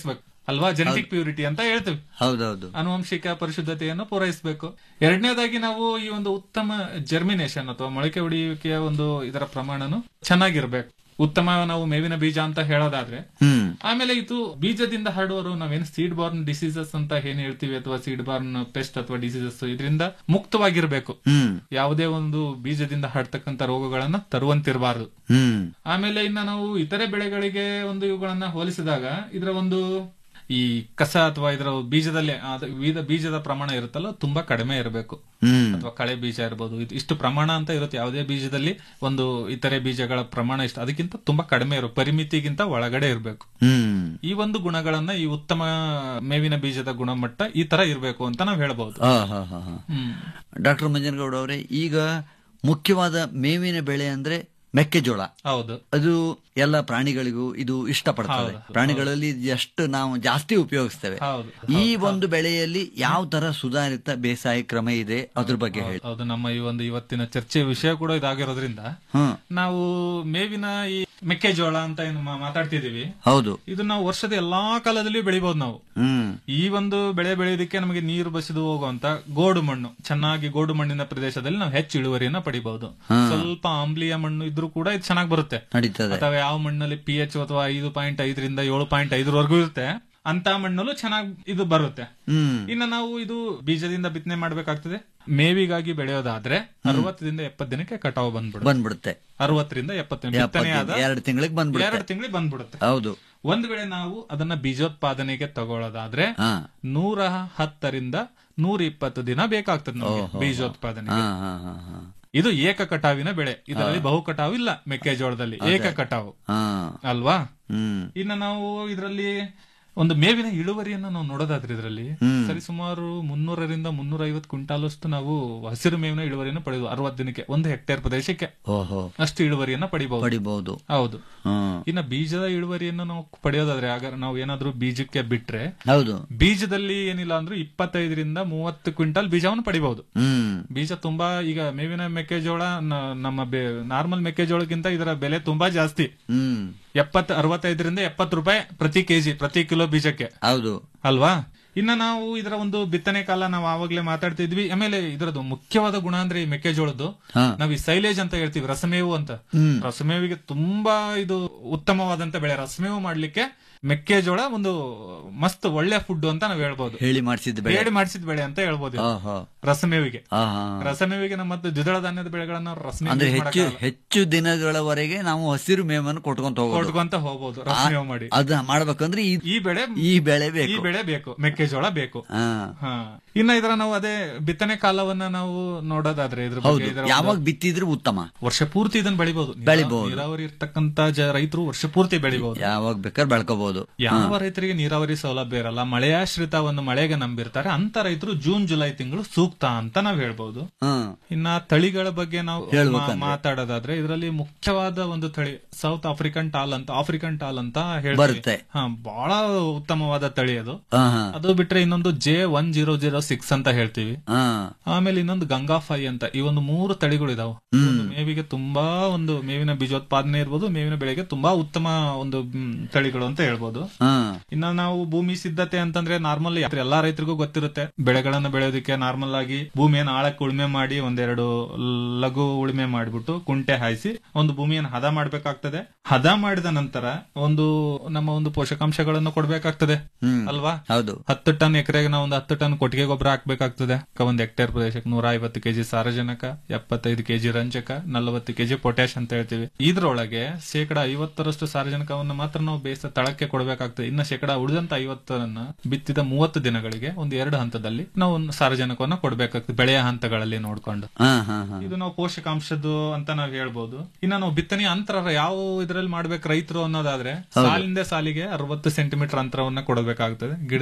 ಅಲ್ವಾ ಜೆನೆಟಿಕ್ ಪ್ಯೂರಿಟಿ ಅಂತ ಹೇಳ್ತೀವಿ ಹೌದೌದು ಆನುವಂಶಿಕ ಪರಿಶುದ್ಧತೆಯನ್ನು ಪೂರೈಸಬೇಕು ಎರಡನೇದಾಗಿ ನಾವು ಈ ಒಂದು ಉತ್ತಮ ಜರ್ಮಿನೇಷನ್ ಅಥವಾ ಮೊಳಕೆ ಹೊಡೆಯುವಿಕೆಯ ಒಂದು ಇದರ ಪ್ರಮಾಣನು ಚೆನ್ನಾಗಿರ್ಬೇಕು ಉತ್ತಮ ನಾವು ಮೇವಿನ ಬೀಜ ಅಂತ ಹೇಳೋದಾದ್ರೆ ಹ್ಮ್ ಆಮೇಲೆ ಇದು ಬೀಜದಿಂದ ಹರಡುವರು ನಾವೇನು ಸೀಡ್ ಬಾರ್ನ್ ಡಿಸೀಸಸ್ ಅಂತ ಏನ್ ಹೇಳ್ತೀವಿ ಅಥವಾ ಸೀಡ್ ಬಾರ್ನ್ ಪೆಸ್ಟ್ ಅಥವಾ ಡಿಸೀಸಸ್ ಇದರಿಂದ ಮುಕ್ತವಾಗಿರ್ಬೇಕು ಹ್ಮ್ ಯಾವುದೇ ಒಂದು ಬೀಜದಿಂದ ಹರಡ್ತಕ್ಕಂತ ರೋಗಗಳನ್ನ ತರುವಂತಿರಬಾರದು ಹ್ಮ್ ಆಮೇಲೆ ಇನ್ನ ನಾವು ಇತರೆ ಬೆಳೆಗಳಿಗೆ ಒಂದು ಇವುಗಳನ್ನ ಹೋಲಿಸಿದಾಗ ಇದರ ಒಂದು ಈ ಕಸ ಅಥವಾ ಇದರ ಬೀಜದಲ್ಲಿ ಅದ- ವಿವಿಧ ಬೀಜದ ಪ್ರಮಾಣ ಇರುತ್ತಲ್ಲ ತುಂಬಾ ಕಡಿಮೆ ಇರಬೇಕು ಹ್ಮ್ ಅಥವಾ ಕಳೆ ಬೀಜ ಇರಬಹುದು ಇದು ಇಷ್ಟು ಪ್ರಮಾಣ ಅಂತ ಇರುತ್ತೆ ಯಾವುದೇ ಬೀಜದಲ್ಲಿ ಒಂದು ಇತರೆ ಬೀಜಗಳ ಪ್ರಮಾಣ ಇಷ್ಟು ಅದಕ್ಕಿಂತ ತುಂಬಾ ಕಡಿಮೆ ಇರೋ ಪರಿಮಿತಿಗಿಂತ ಒಳಗಡೆ ಇರಬೇಕು ಹ್ಮ್ ಈ ಒಂದು ಗುಣಗಳನ್ನ ಈ ಉತ್ತಮ ಮೇವಿನ ಬೀಜದ ಗುಣಮಟ್ಟ ಈ ತರ ಇರಬೇಕು ಅಂತ ನಾವು ಹೇಳ್ಬಹುದು ಹಾ ಹಾ ಹಾ ಹಾ ಡಾಕ್ಟರ್ ಮಂಜನಗೌಡ ಅವರೇ ಈಗ ಮುಖ್ಯವಾದ ಮೇವಿನ ಬೆಳೆ ಅಂದ್ರೆ ಮೆಕ್ಕೆಜೋಳ ಹೌದು ಅದು ಎಲ್ಲ ಪ್ರಾಣಿಗಳಿಗೂ ಇದು ಇಷ್ಟಪಡ್ತದೆ ಹೌದು, ಪ್ರಾಣಿಗಳಲ್ಲಿ ಎಷ್ಟು ನಾವು ಜಾಸ್ತಿ ಉಪಯೋಗಿಸ್ತೇವೆ ಹೌದು ಈ ಒಂದು ಬೆಳೆಯಲ್ಲಿ ಯಾವ ತರ ಸುಧಾರಿತ ಬೇಸಾಯ ಕ್ರಮ ಇದೆ ಅದ್ರ ಬಗ್ಗೆ ಹೇಳಿ ಹೌದು ನಮ್ಮ ಈ ಒಂದು ಇವತ್ತಿನ ಚರ್ಚೆಯ ವಿಷಯ ಕೂಡ ಇದಾಗಿರೋದ್ರಿಂದ ಹ್ಮ್ ನಾವು ಮೇವಿನ ಈ ಮೆಕ್ಕೆಜೋಳ ಅಂತ ಏನು ಮಾ- ಮಾತಾಡ್ತಿದೀವಿ ಹೌದು ಇದು ನಾವು ವರ್ಷದ ಎಲ್ಲಾ ಕಾಲದಲ್ಲಿಯೂ ಬೆಳಿಬಹುದು ನಾವು ಹ್ಮ್ ಈ ಒಂದು ಬೆಳೆ ಬೆಳೆಯೋದಕ್ಕೆ ನಮಗೆ ನೀರು ಬಸಿದು ಹೋಗುವಂತ ಗೋಡು ಮಣ್ಣು ಚೆನ್ನಾಗಿ ಗೋಡು ಮಣ್ಣಿನ ಪ್ರದೇಶದಲ್ಲಿ ನಾವು ಹೆಚ್ಚು ಇಳುವರಿಯನ್ನ ಪಡಿಬಹುದು ಸ್ವಲ್ಪ ಆಮ್ಲೀಯ ಮಣ್ಣು ಇದ್ರೂ ಕೂಡ ಇದು ಚೆನ್ನಾಗಿ ಬರುತ್ತೆ ನಡೀತದೆ ಅಥವಾ ಯಾವ ಮಣ್ಣಲ್ಲಿ ಪಿ ಎಚ್ ಅಥವಾ ಐದು ಪಾಯಿಂಟ್ ಐದರಿಂದ ಏಳು ಪಾಯಿಂಟ್ ಐದರವರೆಗೂ ಇರುತ್ತೆ ಅಂತ ಮಣ್ಣಲ್ಲೂ ಚೆನ್ನಾಗಿ ಇದು ಬರುತ್ತೆ ಹ್ಮ್ ಇನ್ನು ನಾವು ಇದು ಬೀಜದಿಂದ ಬಿತ್ತನೆ ಮಾಡ್ಬೇಕಾಗ್ತದೆ ಮೇವಿಗಾಗಿ ಬೆಳೆಯೋದಾದ್ರೆ ಅರವತ್ತರಿಂದ ಎಪ್ಪತ್ತು ದಿನಕ್ಕೆ ಕಟಾವು ಬಂದ್ಬಿಡುತ್ತೆ ಬಂದ್ಬಿಡುತ್ತೆ ಅರವತ್ತರಿಂದ ಎಪ್ಪತ್ತು ದಿನ ಬಿತ್ತನೆ ಆದ ಎರಡು ತಿಂಗಳಿಗೆ ಬಂದ್ಬಿಡುತ್ತೆ ಎರಡು ತಿಂಗಳಿಗೆ ಬಂದ್ಬಿಡುತ್ತೆ ಹೌದು ಒಂದ್ ವೇಳೆ ನಾವು ಅದನ್ನ ಬೀಜೋತ್ಪಾದನೆಗೆ ತಗೊಳ್ಳೋದಾದ್ರೆ ಹಾ ನೂರ ಹತ್ತರಿಂದ ನೂರ ಇಪ್ಪತ್ತು ದಿನ ಬೇಕಾಗ್ತದೆ ನಮಗೆ ಬೀಜೋತ್ಪಾದನೆ ಹಾ ಹಾ ಹಾ ಹಾ ಇದು ಏಕ ಕಟಾವಿನ ಬೆಳೆ ಇದರಲ್ಲಿ ಬಹು ಕಟಾವು ಇಲ್ಲ ಮೆಕ್ಕೆಜೋಳದಲ್ಲಿ ಏಕ ಕಟಾವು ಹಾ ಅಲ್ವಾ ಹ್ಮ್ ಇನ್ನು ನಾವು ಇದರಲ್ಲಿ ಒಂದು ಮೇವಿನ ಇಳುವರಿಯನ್ನ ನಾವು ನೋಡೋದಾದ್ರೆ ಇದರಲ್ಲಿ ಸರಿ ಸುಮಾರು ಮುನ್ನೂರರಿಂದ ಮುನ್ನೂರ ಐವತ್ತು ಕ್ವಿಂಟಾಲ್ ಅಷ್ಟು ನಾವು ಹಸಿರು ಮೇವಿನ ಇಳುವರಿಯನ್ನು ಪಡೆದು ಅರವತ್ತು ದಿನಕ್ಕೆ ಒಂದು ಹೆಕ್ಟೇರ್ ಪ್ರದೇಶಕ್ಕೆ ಓಹೋ ಅಷ್ಟು ಇಳುವರಿಯನ್ನ ಪಡಿಬಹುದು ಪಡಿಬಹುದು ಹೌದು ಹ್ಮ್ ಇನ್ನ ಬೀಜದ ಇಳುವರಿಯನ್ನು ನಾವು ಪಡೆಯೋದಾದ್ರೆ ಆಗ ನಾವು ಏನಾದ್ರೂ ಬೀಜಕ್ಕೆ ಬಿಟ್ರೆ ಹೌದು ಬೀಜದಲ್ಲಿ ಏನಿಲ್ಲ ಅಂದ್ರೆ ಇಪ್ಪತ್ತೈದರಿಂದ ಮೂವತ್ತು ಕ್ವಿಂಟಲ್ ಬೀಜವನ್ನು ಪಡಿಬಹುದು ಹ್ಮ್ ಬೀಜ ತುಂಬಾ ಈಗ ಮೇವಿನ ಮೆಕ್ಕೆಜೋಳ ನ- ನಮ್ಮ ನಾರ್ಮಲ್ ಮೆಕ್ಕೆಜೋಳಕ್ಕಿಂತ ಇದರ ಬೆಲೆ ತುಂಬಾ ಜಾಸ್ತಿ ಹ್ಮ್ ಎಪ್ಪತ್ ಅರವತ್ತೈದರಿಂದ ಎಪ್ಪತ್ತು ರೂಪಾಯಿ ಪ್ರತಿ ಕೆಜಿ ಪ್ರತಿ ಕಿಲೋ ಬೀಜಕ್ಕೆ ಹೌದು ಅಲ್ವಾ ಇನ್ನ ನಾವು ಇದರ ಒಂದು ಬಿತ್ತನೆ ಕಾಲ ನಾವು ಆವಾಗ್ಲೇ ಮಾತಾಡ್ತಿದ್ವಿ ಆಮೇಲೆ ಇದರದ್ದು ಮುಖ್ಯವಾದ ಗುಣ ಅಂದ್ರೆ ಈ ಮೆಕ್ಕೆಜೋಳದ್ದು ಹಾ ನಾವ್ ಈ ಸೈಲೇಜ್ ಅಂತ ಹೇಳ್ತೀವಿ ರಸಮೇವು ಅಂತ ಹ್ಮ್ ರಸಮೇವಿಗೆ ತುಂಬಾ ಇದು ಉತ್ತಮವಾದಂತ ಬೆಳೆ ರಸಮೇವು ಮಾಡ್ಲಿಕ್ಕೆ ಮೆಕ್ಕೆಜೋಳ ಒಂದು ಮಸ್ತ್ ಒಳ್ಳೆ ಫುಡ್ ಅಂತ ನಾವ್ ಹೇಳ್ಬೋದು ಹೇಳಿ ಮಾಡಿಸಿದ ಬೆಳೆ ಬೇಡಿ ಮಾಡಿಸಿದ ಬೆಳೆ ಅಂತ ಹೇಳ್ಬೋದು ಇದು. ಆಹಾ. ರಸಮೇವಿಗೆ ಆಹಾ. ರಸಮೇವಿಗೆ ನಮ್ಮ ಮತ್ತು ದ್ವಿದಳ ಧಾನ್ಯದ ಬೆಳೆಗಳನ್ನ ರಸಮೇವು ಅಂದ್ರೆ use ಹೆಚ್ಚು ಮಾಡಕ್ಕಾಗಲ್ಲ. ಹೆಚ್ಚು ದಿನಗಳವರೆಗೆ ನಾವು ಹಸಿರು ಮೇವನ್ನು ಕೊಟ್ಕೊಂತ ಹೋಗೋದು ಕೊಟ್ಕೊಂತ ಹೋಗ್ಬೋದು ರಸಮೇವು ಮಾಡಿ ಅದ ಮಾಡ್ಬೇಕಂದ್ರೆ ಈ ಈ ಬೆಳೆ ಈ ಬೆಳೆ ಈ ಬೇಕು ಬೆಳೆ ಬೇಕು ಮೆಕ್ಕೆಜೋಳ ಬೇಕು ಹಾ ಹಾ ಇನ್ನ ಇದರ ನಾವು ಅದೇ ಬಿತ್ತನೆ ಕಾಲವನ್ನ ನಾವು ನೋಡೋದಾದ್ರೆ ಇದ್ರ ಹೌದು ಬಗ್ಗೆ ಇದರ ಒಂದು- ಯಾವಾಗ ಬಿತ್ತಿದ್ರೆ ಉತ್ತಮ ವರ್ಷ ಪೂರ್ತಿ ಇದನ್ನ ಬೆಳಿಬಹುದು ಬೆಳಿಬಹುದು. ನೀರಾವರಿ ಇರ್ತಕ್ಕಂತ ಜ ರೈತರು ವರ್ಷ ಪೂರ್ತಿ ಬೆಳಿಬಹುದು ಯಾವಾಗ ಬೇಕಾದ್ರೆ ಬೆಳ್ಕೋಬಹುದು ಯಾವ ರೈತರಿಗೆ ನೀರಾವರಿ ಸೌಲಭ್ಯ ಇರಲ್ಲ ಮಳೆಯಾಶ್ರಿತ ಒಂದು ಮಳೆಗೆ ನಂಬಿರ್ತಾರೆ ಅಂತ ರೈತರು ಜೂನ್ ಜುಲೈ ತಿಂಗಳು ಸೂಕ್ತ ಅಂತ ನಾವ್ ಹೇಳ್ಬಹುದು ಹ್ಮ್ ಇನ್ನ ತಳಿಗಳ ಬಗ್ಗೆ ನಾವು ಹೇಳ್ಬೇಕಂದ್ರೆ? ಮಾ- ಮಾತಾಡೋದಾದ್ರೆ ಇದರಲ್ಲಿ ಮುಖ್ಯವಾದ ಒಂದು ತಳಿ ಸೌತ್ ಆಫ್ರಿಕನ್ ಟಾಲ್ ಅಂತ ಆಫ್ರಿಕನ್ ಟಾಲ್ ಅಂತ ಹೇಳ್ತೀವಿ. ಬರುತ್ತೆ. ಹಾ ಬಹಳ ಉತ್ತಮವಾದ ತಳಿ ಅದು ಹಾ ಹಾ ಅದು ಬಿಟ್ರೆ ಇನ್ನೊಂದು J one zero zero six ಅಂತ ಹೇಳ್ತೀವಿ ಹಾ ಆಮೇಲೆ ಇನ್ನೊಂದು ಗಂಗಾ ಫೈ ಅಂತ ಈ ಒಂದು ಮೂರು ತಳಿಗಳು ಇದಾವೆ ಒಂದು ಮೇವಿಗೆ ತುಂಬಾ ಒಂದು ಮೇವಿನ ಬೀಜೋತ್ಪಾದನೆ ಇರ್ಬೋದು ಮೇವಿನ ಬೆಳೆಗೆ ತುಂಬಾ ಉತ್ತಮ ಒಂದು ಮ್, ತಳಿಗಳು ಅಂತ ಹೇಳ್ಬೋದು ಹಾ ಇನ್ನ ನಾವು ಭೂಮಿ ಸಿದ್ಧತೆ ಅಂತಂದ್ರೆ ನಾರ್ಮಲ್ ಎಲ್ಲಾ ರೈತರಿಗೂ ಗೊತ್ತಿರುತ್ತೆ ಬೆಳೆಗಳನ್ನ ಬೆಳೆಯೋದಕ್ಕೆ ನಾರ್ಮಲ್ ಆಗಿ ಭೂಮಿಯನ್ನು ಆಳಕ್ಕೆ ಉಳುಮೆ ಮಾಡಿ ಒಂದೆರಡು ಲಘು ಉಳುಮೆ ಮಾಡಿಬಿಟ್ಟು ಕುಂಟೆ ಹಾಯಿಸಿ ಒಂದು ಭೂಮಿಯನ್ನು ಹದ ಮಾಡ್ಬೇಕಾಗ್ತದೆ ಹದ ಮಾಡಿದ ನಂತರ ಒಂದು ನಮ್ಮ ಒಂದು ಪೋಷಕಾಂಶಗಳನ್ನು ಕೊಡ್ಬೇಕಾಗ್ತದೆ ಹ್ಮ್ ಅಲ್ವಾ ಹೌದು ಹತ್ತು ಟನ್ ಎಕರೆಗೆ ನಾವು ಒಂದು ಹತ್ತು ಟನ್ ಕೊಟ್ಟಿಗೆ ಗೊಬ್ಬರ ಹಾಕ್ಬೇಕಾಗ್ತದೆ ಕ- ಒಂದು ಹೆಕ್ಟೇರ್ ಪ್ರದೇಶಕ್ಕೆ ನೂರ ಐವತ್ತು ಕೆಜಿ ಸಾರಜನಕ ಎಪ್ಪತ್ತೈದು ಕೆಜಿ ರಂಜಕ ನಲವತ್ತು ಕೆಜಿ ಪೊಟ್ಯಾಶ್ ಅಂತ ಹೇಳ್ತೀವಿ ಇದ್ರೊಳಗೆ ಶೇಕಡ ಐವತ್ತರಷ್ಟು ಸಾರಜನಕವನ್ನು ಮಾತ್ರ ನಾವು ಬೇಯಿಸ ತಳಕ್ಕೆ ಕೊಡಬೇಕಾಗ್ತದೆ ಇನ್ನು ಶೇಕಡ ಉಳಿದಂತ ಐವತ್ತರನ್ನ ಬಿತ್ತಿದ ಮೂವತ್ತು ದಿನಗಳಿಗೆ ಒಂದು ಎರಡು ಹಂತದಲ್ಲಿ ನಾವು ಒಂದು ಸಾರಜನಕವನ್ನ ಕೊಡಬೇಕಾಗ್ತದೆ ಬೆಳೆಯ ಹಂತಗಳಲ್ಲಿ ನೋಡ್ಕೊಂಡು ಹಾ ಹಾ ಹಾ ಇದು ನಾವು ಪೋಷಕಾಂಶದ್ದು ಅಂತ ನಾವು ಹೇಳ್ಬೋದು ಇನ್ನ ನಾವು ಬಿತ್ತನೆ ಅಂತರ ಯಾವ ಇದ್ರಲ್ಲಿ ಮಾಡ್ಬೇಕು ರೈತರು ಅನ್ನೋದಾದ್ರೆ ಸಾಲಿಂದ ಸಾಲಿಗೆ ಅರವತ್ತು ಸೆಂಟಿಮೀಟರ್ ಅಂತರವನ್ನ ಕೊಡಬೇಕಾಗ್ತದೆ ಗಿಡದಿಂದ ಗಿಡಕ್ಕೆ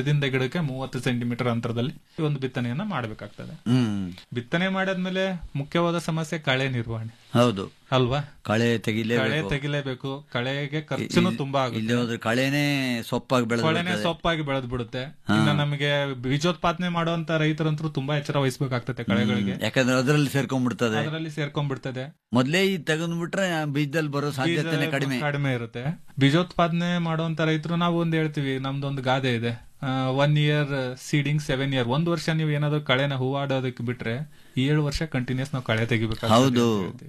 ಒಂದಕ್ಕೆ ಮೂವತ್ತು ಸೆಂಟಿಮೀಟರ್ ಅಂತರದಲ್ಲಿ ಈ ಒಂದು ಬಿತ್ತನೆಯನ್ನ ಮಾಡಬೇಕಾಗ್ತದೆ ಹ್ಮ್ ಬಿತ್ತನೆ ಮಾಡಾದ್ಮೇಲೆ ಮುಖ್ಯವಾದ ಸಮಸ್ಯೆ ಕಳೆ ನಿರ್ವಹಣೆ ಹೌದು ಅಲ್ವಾ ಕಳೆ ಕಳೆ ತೆಗಿಲೇಬೇಕು ತೆಗಿಲೇಬೇಕು ಕಳೆಗೆ ಖರ್ಚುನು ತುಂಬಾ ಆಗುತ್ತೆ ಇಲ್ಲಿ ಹೋದ್ರೆ ಕಳೆನೇ ಸೊಪ್ಪಾಗಿ ಕೊಳೆನೆ ಬೆಳೆದ ಸೊಪ್ಪಾಗಿ ಬೆಳೆದ್ ಬಿಡುತ್ತೆ ಹಾ. ಇನ್ನು ನಮಗೆ ಬೀಜೋತ್ಪಾದನೆ ಮಾಡುವಂತ ರೈತರಂತರೂ ತುಂಬಾ ಎಚ್ಚರ ವಹಿಸಬೇಕಾಗ್ತದೆ ಕಳೆಗಳಿಗೆ ಯಾಕಂದ್ರೆ ಅದರಲ್ಲಿ ಸೇರ್ಕೊಂಡ್ಬಿಡ್ತದೆ ಅದರಲ್ಲಿ ಸೇರ್ಕೊಂಡ್ಬಿಡ್ತದೆ ಮೊದ್ಲೇ ಈ ತೆಗೆದ್ಬಿಟ್ರೆ ಬೀಜದಲ್ಲಿ ಬರೋ ಸಾಧ್ಯತೆನೆ ಬೀಜ ಕಡಿಮೆ ಕಡಿಮೆ ಇರುತ್ತೆ ಬೀಜೋತ್ಪಾದನೆ ಮಾಡುವಂತ ರೈತರು ನಾವು ಒಂದ್ ಹೇಳ್ತೀವಿ ನಮ್ದೊಂದು ಗಾದೆ ಇದೆ one year seeding seven year ಒಂದ್ ವರ್ಷ ನೀವು ಏನಾದ್ರು ಕಳೆನ ಹೂವಾಡೋದಕ್ಕೆ ಬಿಟ್ರೆ ಈ ಏಳು ವರ್ಷ ಕಂಟಿನ್ಯೂಸ್ ನಾವು ಕಳೆ ತೆಗಿಬೇಕು ಹೌದು.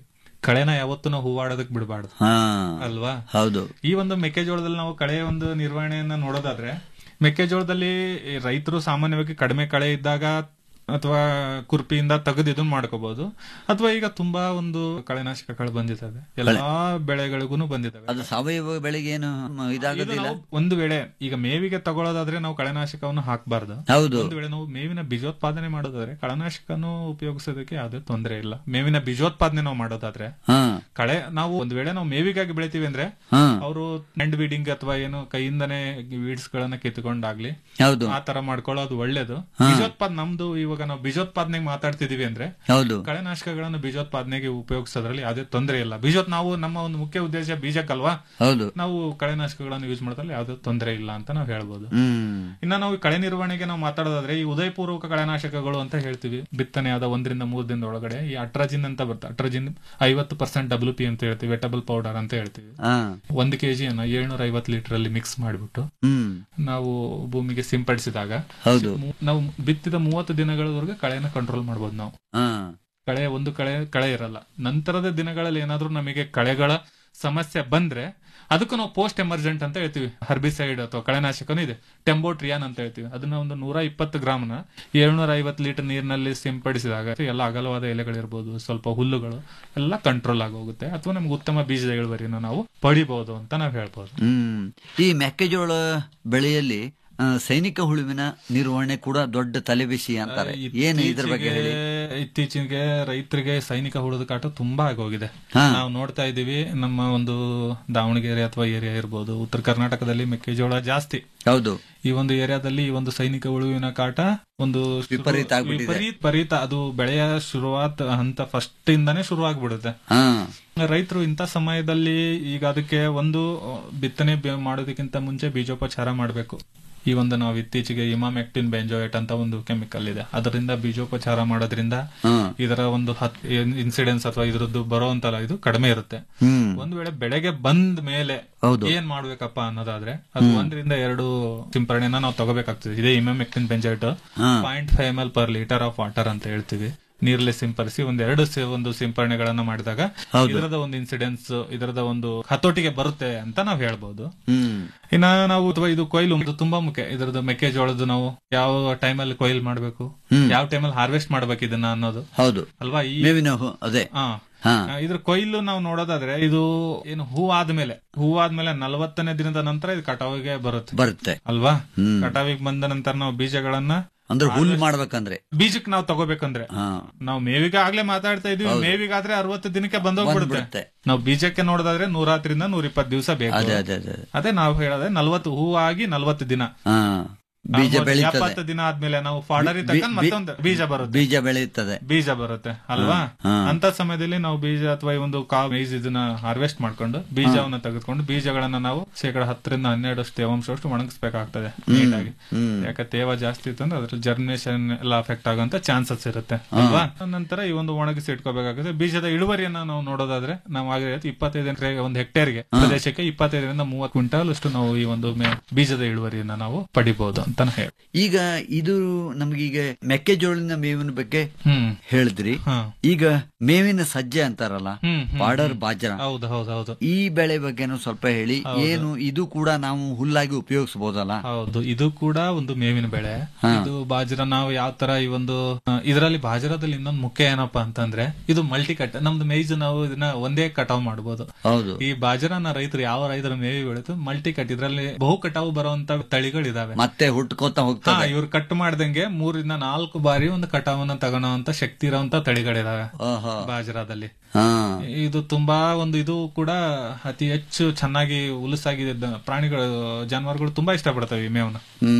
ಕಳೆನ ಯಾವತ್ತೂ ನಾವು ಹೂವಾಡೋದಕ್ಕೆ ಬಿಡಬಾರ್ದು ಹಾ ಅಲ್ವಾ ಹೌದು ಈ ಒಂದು ಮೆಕ್ಕೆಜೋಳದಲ್ಲಿ ನಾವು ಕಳೆ ಒಂದು ನಿರ್ವಹಣೆಯನ್ನ ನೋಡೋದಾದ್ರೆ ಮೆಕ್ಕೆಜೋಳದಲ್ಲಿ ಈ ರೈತರು ಸಾಮಾನ್ಯವಾಗಿ ಕಡಿಮೆ ಕಳೆ ಇದ್ದಾಗ ಅಥವಾ ಕುರ್ಪಿಯಿಂದ ತೆಗೆದು ಇದನ್ನ ಮಾಡ್ಕೋಬಹುದು ಅಥವಾ ಈಗ ತುಂಬಾ ಒಂದು ಕಳೆನಾಶಕಗಳು ಬಂದಿದ್ದಾವೆ ಎಲ್ಲಾ ಬೆಳೆಗಳಿಗೂ ಬಂದಿದ್ದಾವೆ ಅದು ಸಾವಯವ ಬೆಳೆಗೆ ಏನು ಮ- ಇದು ಇದಾಗೋದಿಲ್ಲ ನಾವು ಒಂದು ವೇಳೆ ಈಗ ಮೇವಿಗೆ ತಗೊಳ್ಳೋದಾದ್ರೆ ನಾವು ಕಳೆನಾಶಕವನ್ನು ಹಾಕಬಾರ್ದು ಹೌದು. ಒಂದು ವೇಳೆ ನಾವು ಮೇವಿನ ಬೀಜೋತ್ಪಾದನೆ ಮಾಡೋದಾದ್ರೆ ಕಳೆನಾಶಕನು ಉಪಯೋಗಿಸೋದಕ್ಕೆ ಯಾವುದೇ ತೊಂದರೆ ಇಲ್ಲ ಮೇವಿನ ಬೀಜೋತ್ಪಾದನೆ ನಾವು ಮಾಡೋದಾದ್ರೆ ಹಾ ಕಳೆ ನಾವು ಒಂದು ವೇಳೆ ನಾವು ಮೇವಿಗಾಗಿ ಬೆಳಿತೀವಿ ಅಂದ್ರೆ ಹಾ ಅವರು ಹ್ಯಾಂಡ್ ವೀಡಿಂಗ್ ಅಥವಾ ಏನು ಕೈಯಿಂದನೇ ವೀಡ್ಸ್ ಗಳನ್ನ ಕಿತ್ಕೊಂಡಾಗ್ಲಿ ಹೌದು ಆ ತರ ಮಾಡ್ಕೊಳ್ಳೋದು ಒಳ್ಳೇದು ಹಾ. ಬೀಜೋತ್ಪಾದನೆ ನಮ್ದು ಇವಾಗ ನಾವು ಬೀಜೋತ್ಪಾದನೆಗೆ ಮಾತಾಡ್ತಿದೀವಿ ಅಂದ್ರೆ ಹೌದು ಕಳೆನಾಶಕಗಳನ್ನು ಬೀಜೋತ್ಪಾದನೆಗೆ ಉಪಯೋಗಿಸೋದ್ರಲ್ಲಿ ಯಾವುದೇ ತೊಂದರೆ ಇಲ್ಲ ಬೀಜೋತ್ ನಾವು ನಮ್ಮ ಒಂದು ಮುಖ್ಯ ಉದ್ದೇಶ ಬೀಜಕ್ಕಲ್ವಾ ಹೌದು ನಾವು ಕಳೆನಾಶಕಗಳನ್ನು ಯೂಸ್ ಮಾಡೋದ್ರಲ್ಲಿ ಯಾವುದೇ ತೊಂದರೆ ಇಲ್ಲ ಅಂತ ನಾವು ಹೇಳ್ಬೋದು ಹ್ಮ್ ಇನ್ನ ನಾವು ಕಳೆ ನಿರ್ವಹಣೆಗೆ ನಾವು ಮಾತಾಡೋದಾದ್ರೆ ಈ ಉದಯಪೂರ್ವಕ ಕಳೆನಾಶಕಗಳು ಅಂತ ಹೇಳ್ತೀವಿ ಬಿತ್ತನೆ ಆದ ಒಂದರಿಂದ ಮೂರು ದಿನದ ಒಳಗಡೆ ಈ ಅಟ್ರಾಜಿನ್ ಅಂತ ಬರುತ್ತೆ ಅಟ್ರಾಜಿನ್ ಐವತ್ತು ಪರ್ಸೆಂಟ್ ಡಬ್ಲ್ಯೂ ಪಿ ಅಂತ ಹೇಳ್ತೀವಿ ವೆಟಬಲ್ ಪೌಡರ್ ಅಂತ ಹೇಳ್ತೀವಿ ಹಾ ಒಂದು ಕೆಜಿಯನ್ನ ಏಳ್ನೂರ ಐವತ್ತು ಲೀಟರ್ ಅಲ್ಲಿ ಮಿಕ್ಸ್ ಮಾಡಿಬಿಟ್ಟು ಹ್ಮ್ ನಾವು ಭೂಮಿಗೆ ಸಿಂಪಡಿಸಿದಾಗ ಹೌದು ಮು- ನಾವು ಬಿತ್ತಿದ ಮೂವತ್ತು ದಿನಗಳವರೆಗೆ ಕಳೆನ ಕಂಟ್ರೋಲ್ ಮಾಡ್ಬೋದು ನಾವು ಹಾ ಕಳೆ ಒಂದು ಕಳೆ ಕಳೆ ಇರಲ್ಲ ನಂತರದ ದಿನಗಳಲ್ಲಿ ಏನಾದ್ರೂ ನಮಗೆ ಕಳೆಗಳ ಸಮಸ್ಯೆ ಬಂದ್ರೆ ಅದಕ್ಕೂ ನಾವು ಪೋಸ್ಟ್ ಎಮರ್ಜೆಂಟ್ ಅಂತ ಹೇಳ್ತೀವಿ ಹರ್ಬಿಸೈಡ್ ಅಥವಾ ಕಳೆನಾಶಕನೂ ಇದೆ ಟೆಂಬೋಟ್ರಿಯಾನ್ ಅಂತ ಹೇಳ್ತೀವಿ ಅದನ್ನ ಒಂದು ನೂರ ಇಪ್ಪತ್ತು ಗ್ರಾಮ್ನ ಏಳ್ನೂರ ಐವತ್ತು ಲೀಟರ್ ನೀರಿನಲ್ಲಿ ಸಿಂಪಡಿಸಿದಾಗ ಎಲ್ಲ ಅಗಲವಾದ ಎಲೆಗಳಿರ್ಬೋದು ಸ್ವಲ್ಪ ಹುಲ್ಲುಗಳು ಎಲ್ಲ ಕಂಟ್ರೋಲ್ ಆಗೋಗುತ್ತೆ ಅಥವಾ ನಮ್ಗೆ ಉತ್ತಮ ಬೀಜದ ಇಳುವರಿನ ನಾವು ಪಡಿಬಹುದು ಅಂತ ನಾವು ಹೇಳ್ಬೋದು ಹ್ಮ್ ಈ ಮೆಕ್ಕೆಜೋಳ ಬೆಳೆಯಲ್ಲಿ ಆ, ಸೈನಿಕ ಹುಳುವಿನ ನಿರ್ವಹಣೆ ಕೂಡ ದೊಡ್ಡ ತಲೆಬಿಸಿ ಅಂತಾರೆ ಏನು ಇದ್ರ ಬಗ್ಗೆ ಹೇಳಿ ಇತ್ತೀಚೆಗೆ- ಇತ್ತೀಚೆಗೆ ರೈತರಿಗೆ ಸೈನಿಕ ಹುಳದ ಕಾಟ ತುಂಬಾ ಆಗೋಗಿದೆ ಹಾ. ನಾವು ನೋಡ್ತಾ ಇದೀವಿ ನಮ್ಮ ಒಂದು ದಾವಣಗೆರೆ ಅಥವಾ ಏರಿಯಾ ಇರ್ಬೋದು ಉತ್ತರ ಕರ್ನಾಟಕದಲ್ಲಿ ಮೆಕ್ಕೆಜೋಳ ಜಾಸ್ತಿ ಹೌದು ಈ ಒಂದು ಏರಿಯಾದಲ್ಲಿ ಈ ಒಂದು ಸೈನಿಕ ಹುಳುವಿನ ಕಾಟ ಒಂದು ಶುರು- ವಿಪರೀತ ಆಗ್ಬಿಟ್ಟಿದೆ. ವಿಪರೀತ ವಿಪರೀತ ಅದು ಬೆಳೆಯ ಶುರುವಾತ್ ಹಂತ ಫಸ್ಟ್ ಇಂದಾನೇ ಶುರು ಆಗ್ಬಿಡುತ್ತೆ ಹಾ ರೈತರು ಇಂಥ ಸಮಯದಲ್ಲಿ ಈಗ ಅದಕ್ಕೆ ಒಂದು ಅಹ್, ಬಿತ್ತನೆ ಬೆ- ಮಾಡೋದಕ್ಕಿಂತ ಮುಂಚೆ ಬೀಜೋಪಚಾರ ಮಾಡಬೇಕು ಈ ಒಂದು ನಾವು ಇತ್ತೀಚೆಗೆ ಇಮಾಮೆಕ್ಟಿನ್ ಬೆಂಜೋಯೇಟ್ ಅಂತ ಒಂದು ಕೆಮಿಕಲ್ ಇದೆ ಅದರಿಂದ ಬೀಜೋಪಚಾರ ಮಾಡೋದ್ರಿಂದ ಹಾ ಇದರ ಒಂದು ಇನ್ಸಿಡೆನ್ಸ್ ಅಥವಾ ಇದ್ರದ್ದು ಬರುವಂತಲ್ಲ ಇದು ಕಡಿಮೆ ಇರುತ್ತೆ ಹ್ಮ್ ಒಂದ್ ವೇಳೆ ಬೆಳೆಗೆ ಬಂದ ಮೇಲೆ ಹೌದು. ಏನ್ ಮಾಡ್ಬೇಕಪ್ಪ ಅನ್ನೋದಾದ್ರೆ ಅದು ಒಂದರಿಂದ ಎರಡು ಸಿಂಪರಣೆನ ನಾವು ತಗೋಬೇಕಾಗ್ತದೆ ಇದೇ ಇಮಾಮೆಕ್ಟಿನ್ ಬೆಂಜೋಯೇಟ್ ಹಾ. Point five M L per litre of water ಅಂತ ಹೇಳ್ತೀವಿ ನೀರಲ್ಲಿ ಸಿಂಪರಿಸಿ ಒಂದ್ ಎರಡು ಸಿ- ಒಂದು ಸಿಂಪರಣೆಗಳನ್ನ ಮಾಡಿದಾಗ ಹೌದು. ಇದರದ ಒಂದು ಇನ್ಸಿಡೆನ್ಸ್ ಇದರದ ಒಂದು ಹತೋಟಿಗೆ ಬರುತ್ತೆ ಅಂತ ನಾವ್ ಹೇಳ್ಬೋದು ಹ್ಮ್ ಇನ್ನ ನಾವು ಅಥವಾ ಇದು ಕೊಯ್ಲು ಇದು ತುಂಬಾ ಮುಖ್ಯ ಇದರದ್ದು ಮೆಕ್ಕೆಜೋಳದ್ದು ನಾವು ಯಾವ ಟೈಮಲ್ಲಿ ಕೊಯ್ಲು ಮಾಡಬೇಕು ಹ್ಮ್. ಯಾವ ಟೈಮಲ್ಲಿ ಹಾರ್ವೆಸ್ಟ್ ಮಾಡ್ಬೇಕು ಇದನ್ನ ಅನ್ನೋದು ಹೌದು ಅಲ್ವಾ ಈ ಮೇವಿನ ಹು- ಅದೇ ಹಾ ಹಾ ಆ, ಇದ್ರ ಕೊಯ್ಲು ನಾವು ನೋಡೋದಾದ್ರೆ ಇದು ಏನು ಹೂ ಆದ್ಮೇಲೆ ಹೂ ಆದ್ಮೇಲೆ ನಲವತ್ತನೇ ದಿನದ ನಂತರ ಇದು ಕಟಾವಿಗೆ ಬರುತ್ತೆ ಬರುತ್ತೆ ಅಲ್ವಾ ಹ್ಮ್. ಕಟಾವಿಗೆ ಬಂದ ನಂತರ ನಾವು ಬೀಜಗಳನ್ನ ಅಂದ್ರೆ ಹುಲ್ ಮಾಡ್ಬೇಕಂದ್ರೆ ಬೀಜಕ್ಕೆ ನಾವು ತಗೋಬೇಕಂದ್ರೆ ಹಾ ನಾವು ಮೇವಿಗೆ ಆಗ್ಲೇ ಮಾತಾಡ್ತಾ ಇದೀವಿ ಹೌದು. ಮೇವಿಗಾದ್ರೆ ಅರವತ್ತು ದಿನಕ್ಕೆ ಬಂದೋಗ್ಬಿಡುತ್ತೆ ಬಂದ್ಬಿಡುತ್ತೆ. ನಾವು ಬೀಜಕ್ಕೆ ನೋಡೋದಾದ್ರೆ ನೂರ ಹತ್ತರಿಂದ ನೂರ ಇಪ್ಪತ್ತು ದಿವಸ ಬೇಕು ಅದೇ ಅದೇ ಅದೇ ಅದೇ. ಅದೇ ನಾವು ಹೇಳೋದೆ ನಲ್ವತ್ತು ಹೂ ಆಗಿ ನಲ್ವತ್ತು ದಿನ ಹಾ ಬೀಜ ನಾವು ಬೆಳೀತದೆ ಎಪ್ಪತ್ತು ದಿನ ಆದ್ಮೇಲೆ ನಾವು ಫಾಡರಿ ಬಿ- ತಕೊಂಡ್ ಬಿ- ಮತ್ತೊಂದು ಬೀಜ ಬರುತ್ತೆ ಬೀಜ ಬೆಳೆಯುತ್ತದೆ ಬೀಜ ಬರುತ್ತೆ ಅಲ್ವಾ ಹಾ. ಅಂತ ಸಮಯದಲ್ಲಿ ನಾವು ಬೀಜ ಅಥವಾ ಈ ಒಂದು ಕಾ ಮೇಜ್ ಇದನ್ನ ಹಾರ್ವೆಸ್ಟ್ ಮಾಡ್ಕೊಂಡು ಬೀಜವನ್ನ ತೆಗೆದುಕೊಂಡು ಬೀಜಗಳನ್ನ ನಾವು ಶೇಕಡ ಹತ್ತರಿಂದ ಹನ್ನೆರಡಷ್ಟು ತೇವಾಂಶಷ್ಟು ಒಣಗಿಸ್ಬೇಕಾಗ್ತದೆ ನೀಟಾಗಿ ಹ್ಮ್. ಯಾಕೆ ತೇವ ಜಾಸ್ತಿ ಇತ್ತಂದ್ರೆ ಅದ್ರಲ್ಲಿ ಜರ್ಮಿನೇಷನ್ ಎಲ್ಲ ಅಫೆಕ್ಟ್ ಆಗುವಂತ ಚಾನ್ಸಸ್ ಇರುತ್ತೆ ಅಲ್ವಾ ನಂತರ ಈ ಒಂದು ಒಣಗಿಸಿ ಇಟ್ಕೋಬೇಕಾಗುತ್ತೆ ಬೀಜದ ಇಳುವರಿಯನ್ನ ನಾವು ನೋಡೋದಾದ್ರೆ ನಾವು ಆಗ ಇಪ್ಪತ್ತೈದು ಎಕರೆ ಒಂದು ಹೆಕ್ಟೇರ್ಗೆ ಪ್ರದೇಶಕ್ಕೆ ಇಪ್ಪತ್ತೈದರಿಂದ ಮೂವತ್ತು ಕ್ವಿಂಟಾಲ್ ಅಷ್ಟು ನಾವು ಈ ಒಂದು ಮೇ- ಬೀಜದ ಇಳುವರಿಯನ್ನ ನಾವು ಪಡಿಬಹುದು ಅಂತ ಹೇಳಿ ಈಗ ಇದು ನಮ್ಗೀಗ ಮೆಕ್ಕೆಜೋಳಿನ ಮೇವಿನ ಬಗ್ಗೆ ಹ್ಮ್ ಹೇಳಿದ್ರಿ ಹಾ. ಈಗ ಮೇವಿನ ಸಜ್ಜೆ ಅಂತಾರಲ್ಲ ಹ್ಮ್, ಹ್ಮ್, ಪಾಡರ್ ಬಾಜ್ರ ಹೌದು ಹೌದು ಹೌದು ಈ ಬೆಳೆ ಬಗ್ಗೆನೂ ಸ್ವಲ್ಪ ಹೇಳಿ ಏನು ಇದು ಕೂಡ ನಾವು ಹುಲ್ಲಾಗಿ ಉಪಯೋಗಿಸಬಹುದಲ್ಲ ಹೌದು ಇದು ಕೂಡ ಒಂದು ಮೇವಿನ ಬೆಳೆ ಹಾ. ಇದು ಬಾಜ್ರ ನಾವು ಯಾವ ತರ ಈ ಒಂದು ಆ, ಇದರಲ್ಲಿ ಬಾಜ್ರದಲ್ಲಿ ಇನ್ನೊಂದು ಮುಖ್ಯ ಏನಪ್ಪಾ ಅಂತಂದ್ರೆ ಇದು ಮಲ್ಟಿ ಕಟ್ ನಮ್ದು ಮೇಜ್ ನಾವು ಇದನ್ನ ಒಂದೇ ಕಟಾವ್ ಮಾಡಬಹುದು ಹೌದು ಈ ಬಾಜ್ರನ ರೈತರು ಯಾವ ರೈತರ ಮೇವಿ ಬೆಳೆದು ಮಲ್ಟಿ ಕಟ್ ಇದರಲ್ಲಿ ಬಹು ಕಟಾವು ಬರುವಂತ ತಳಿಗಳಿದಾವೆ ಮತ್ತೆ ಹುಟ್ಕೋತಾ ಹಾ ಹೋಗ್ತದೆ ಇವ್ರು ಕಟ್ ಮಾಡ್ದಂಗೆ ಮೂರಿಂದ ನಾಲ್ಕು ಬಾರಿ ಒಂದು ಕಟಾವನ್ನ ತಗೊಳೋಂತ ಶಕ್ತಿ ಇರೋಂತ ತಳಿಗಳಿದಾವೆ ಓಹೋ. ಬಾಜ್ರದಲ್ಲಿ ಹಾ ಇದು ತುಂಬಾ ಒಂದು ಇದು ಕೂಡ ಅತಿ ಹೆಚ್ಚು ಚೆನ್ನಾಗಿ ಉಲುಸಾಗಿ ದ- ಪ್ರಾಣಿಗಳು ಜಾನುವಾರುಗಳು ತುಂಬಾ ಇಷ್ಟಪಡ್ತವೆ ಈ ಮೇವನ್ನ ಹ್ಮ್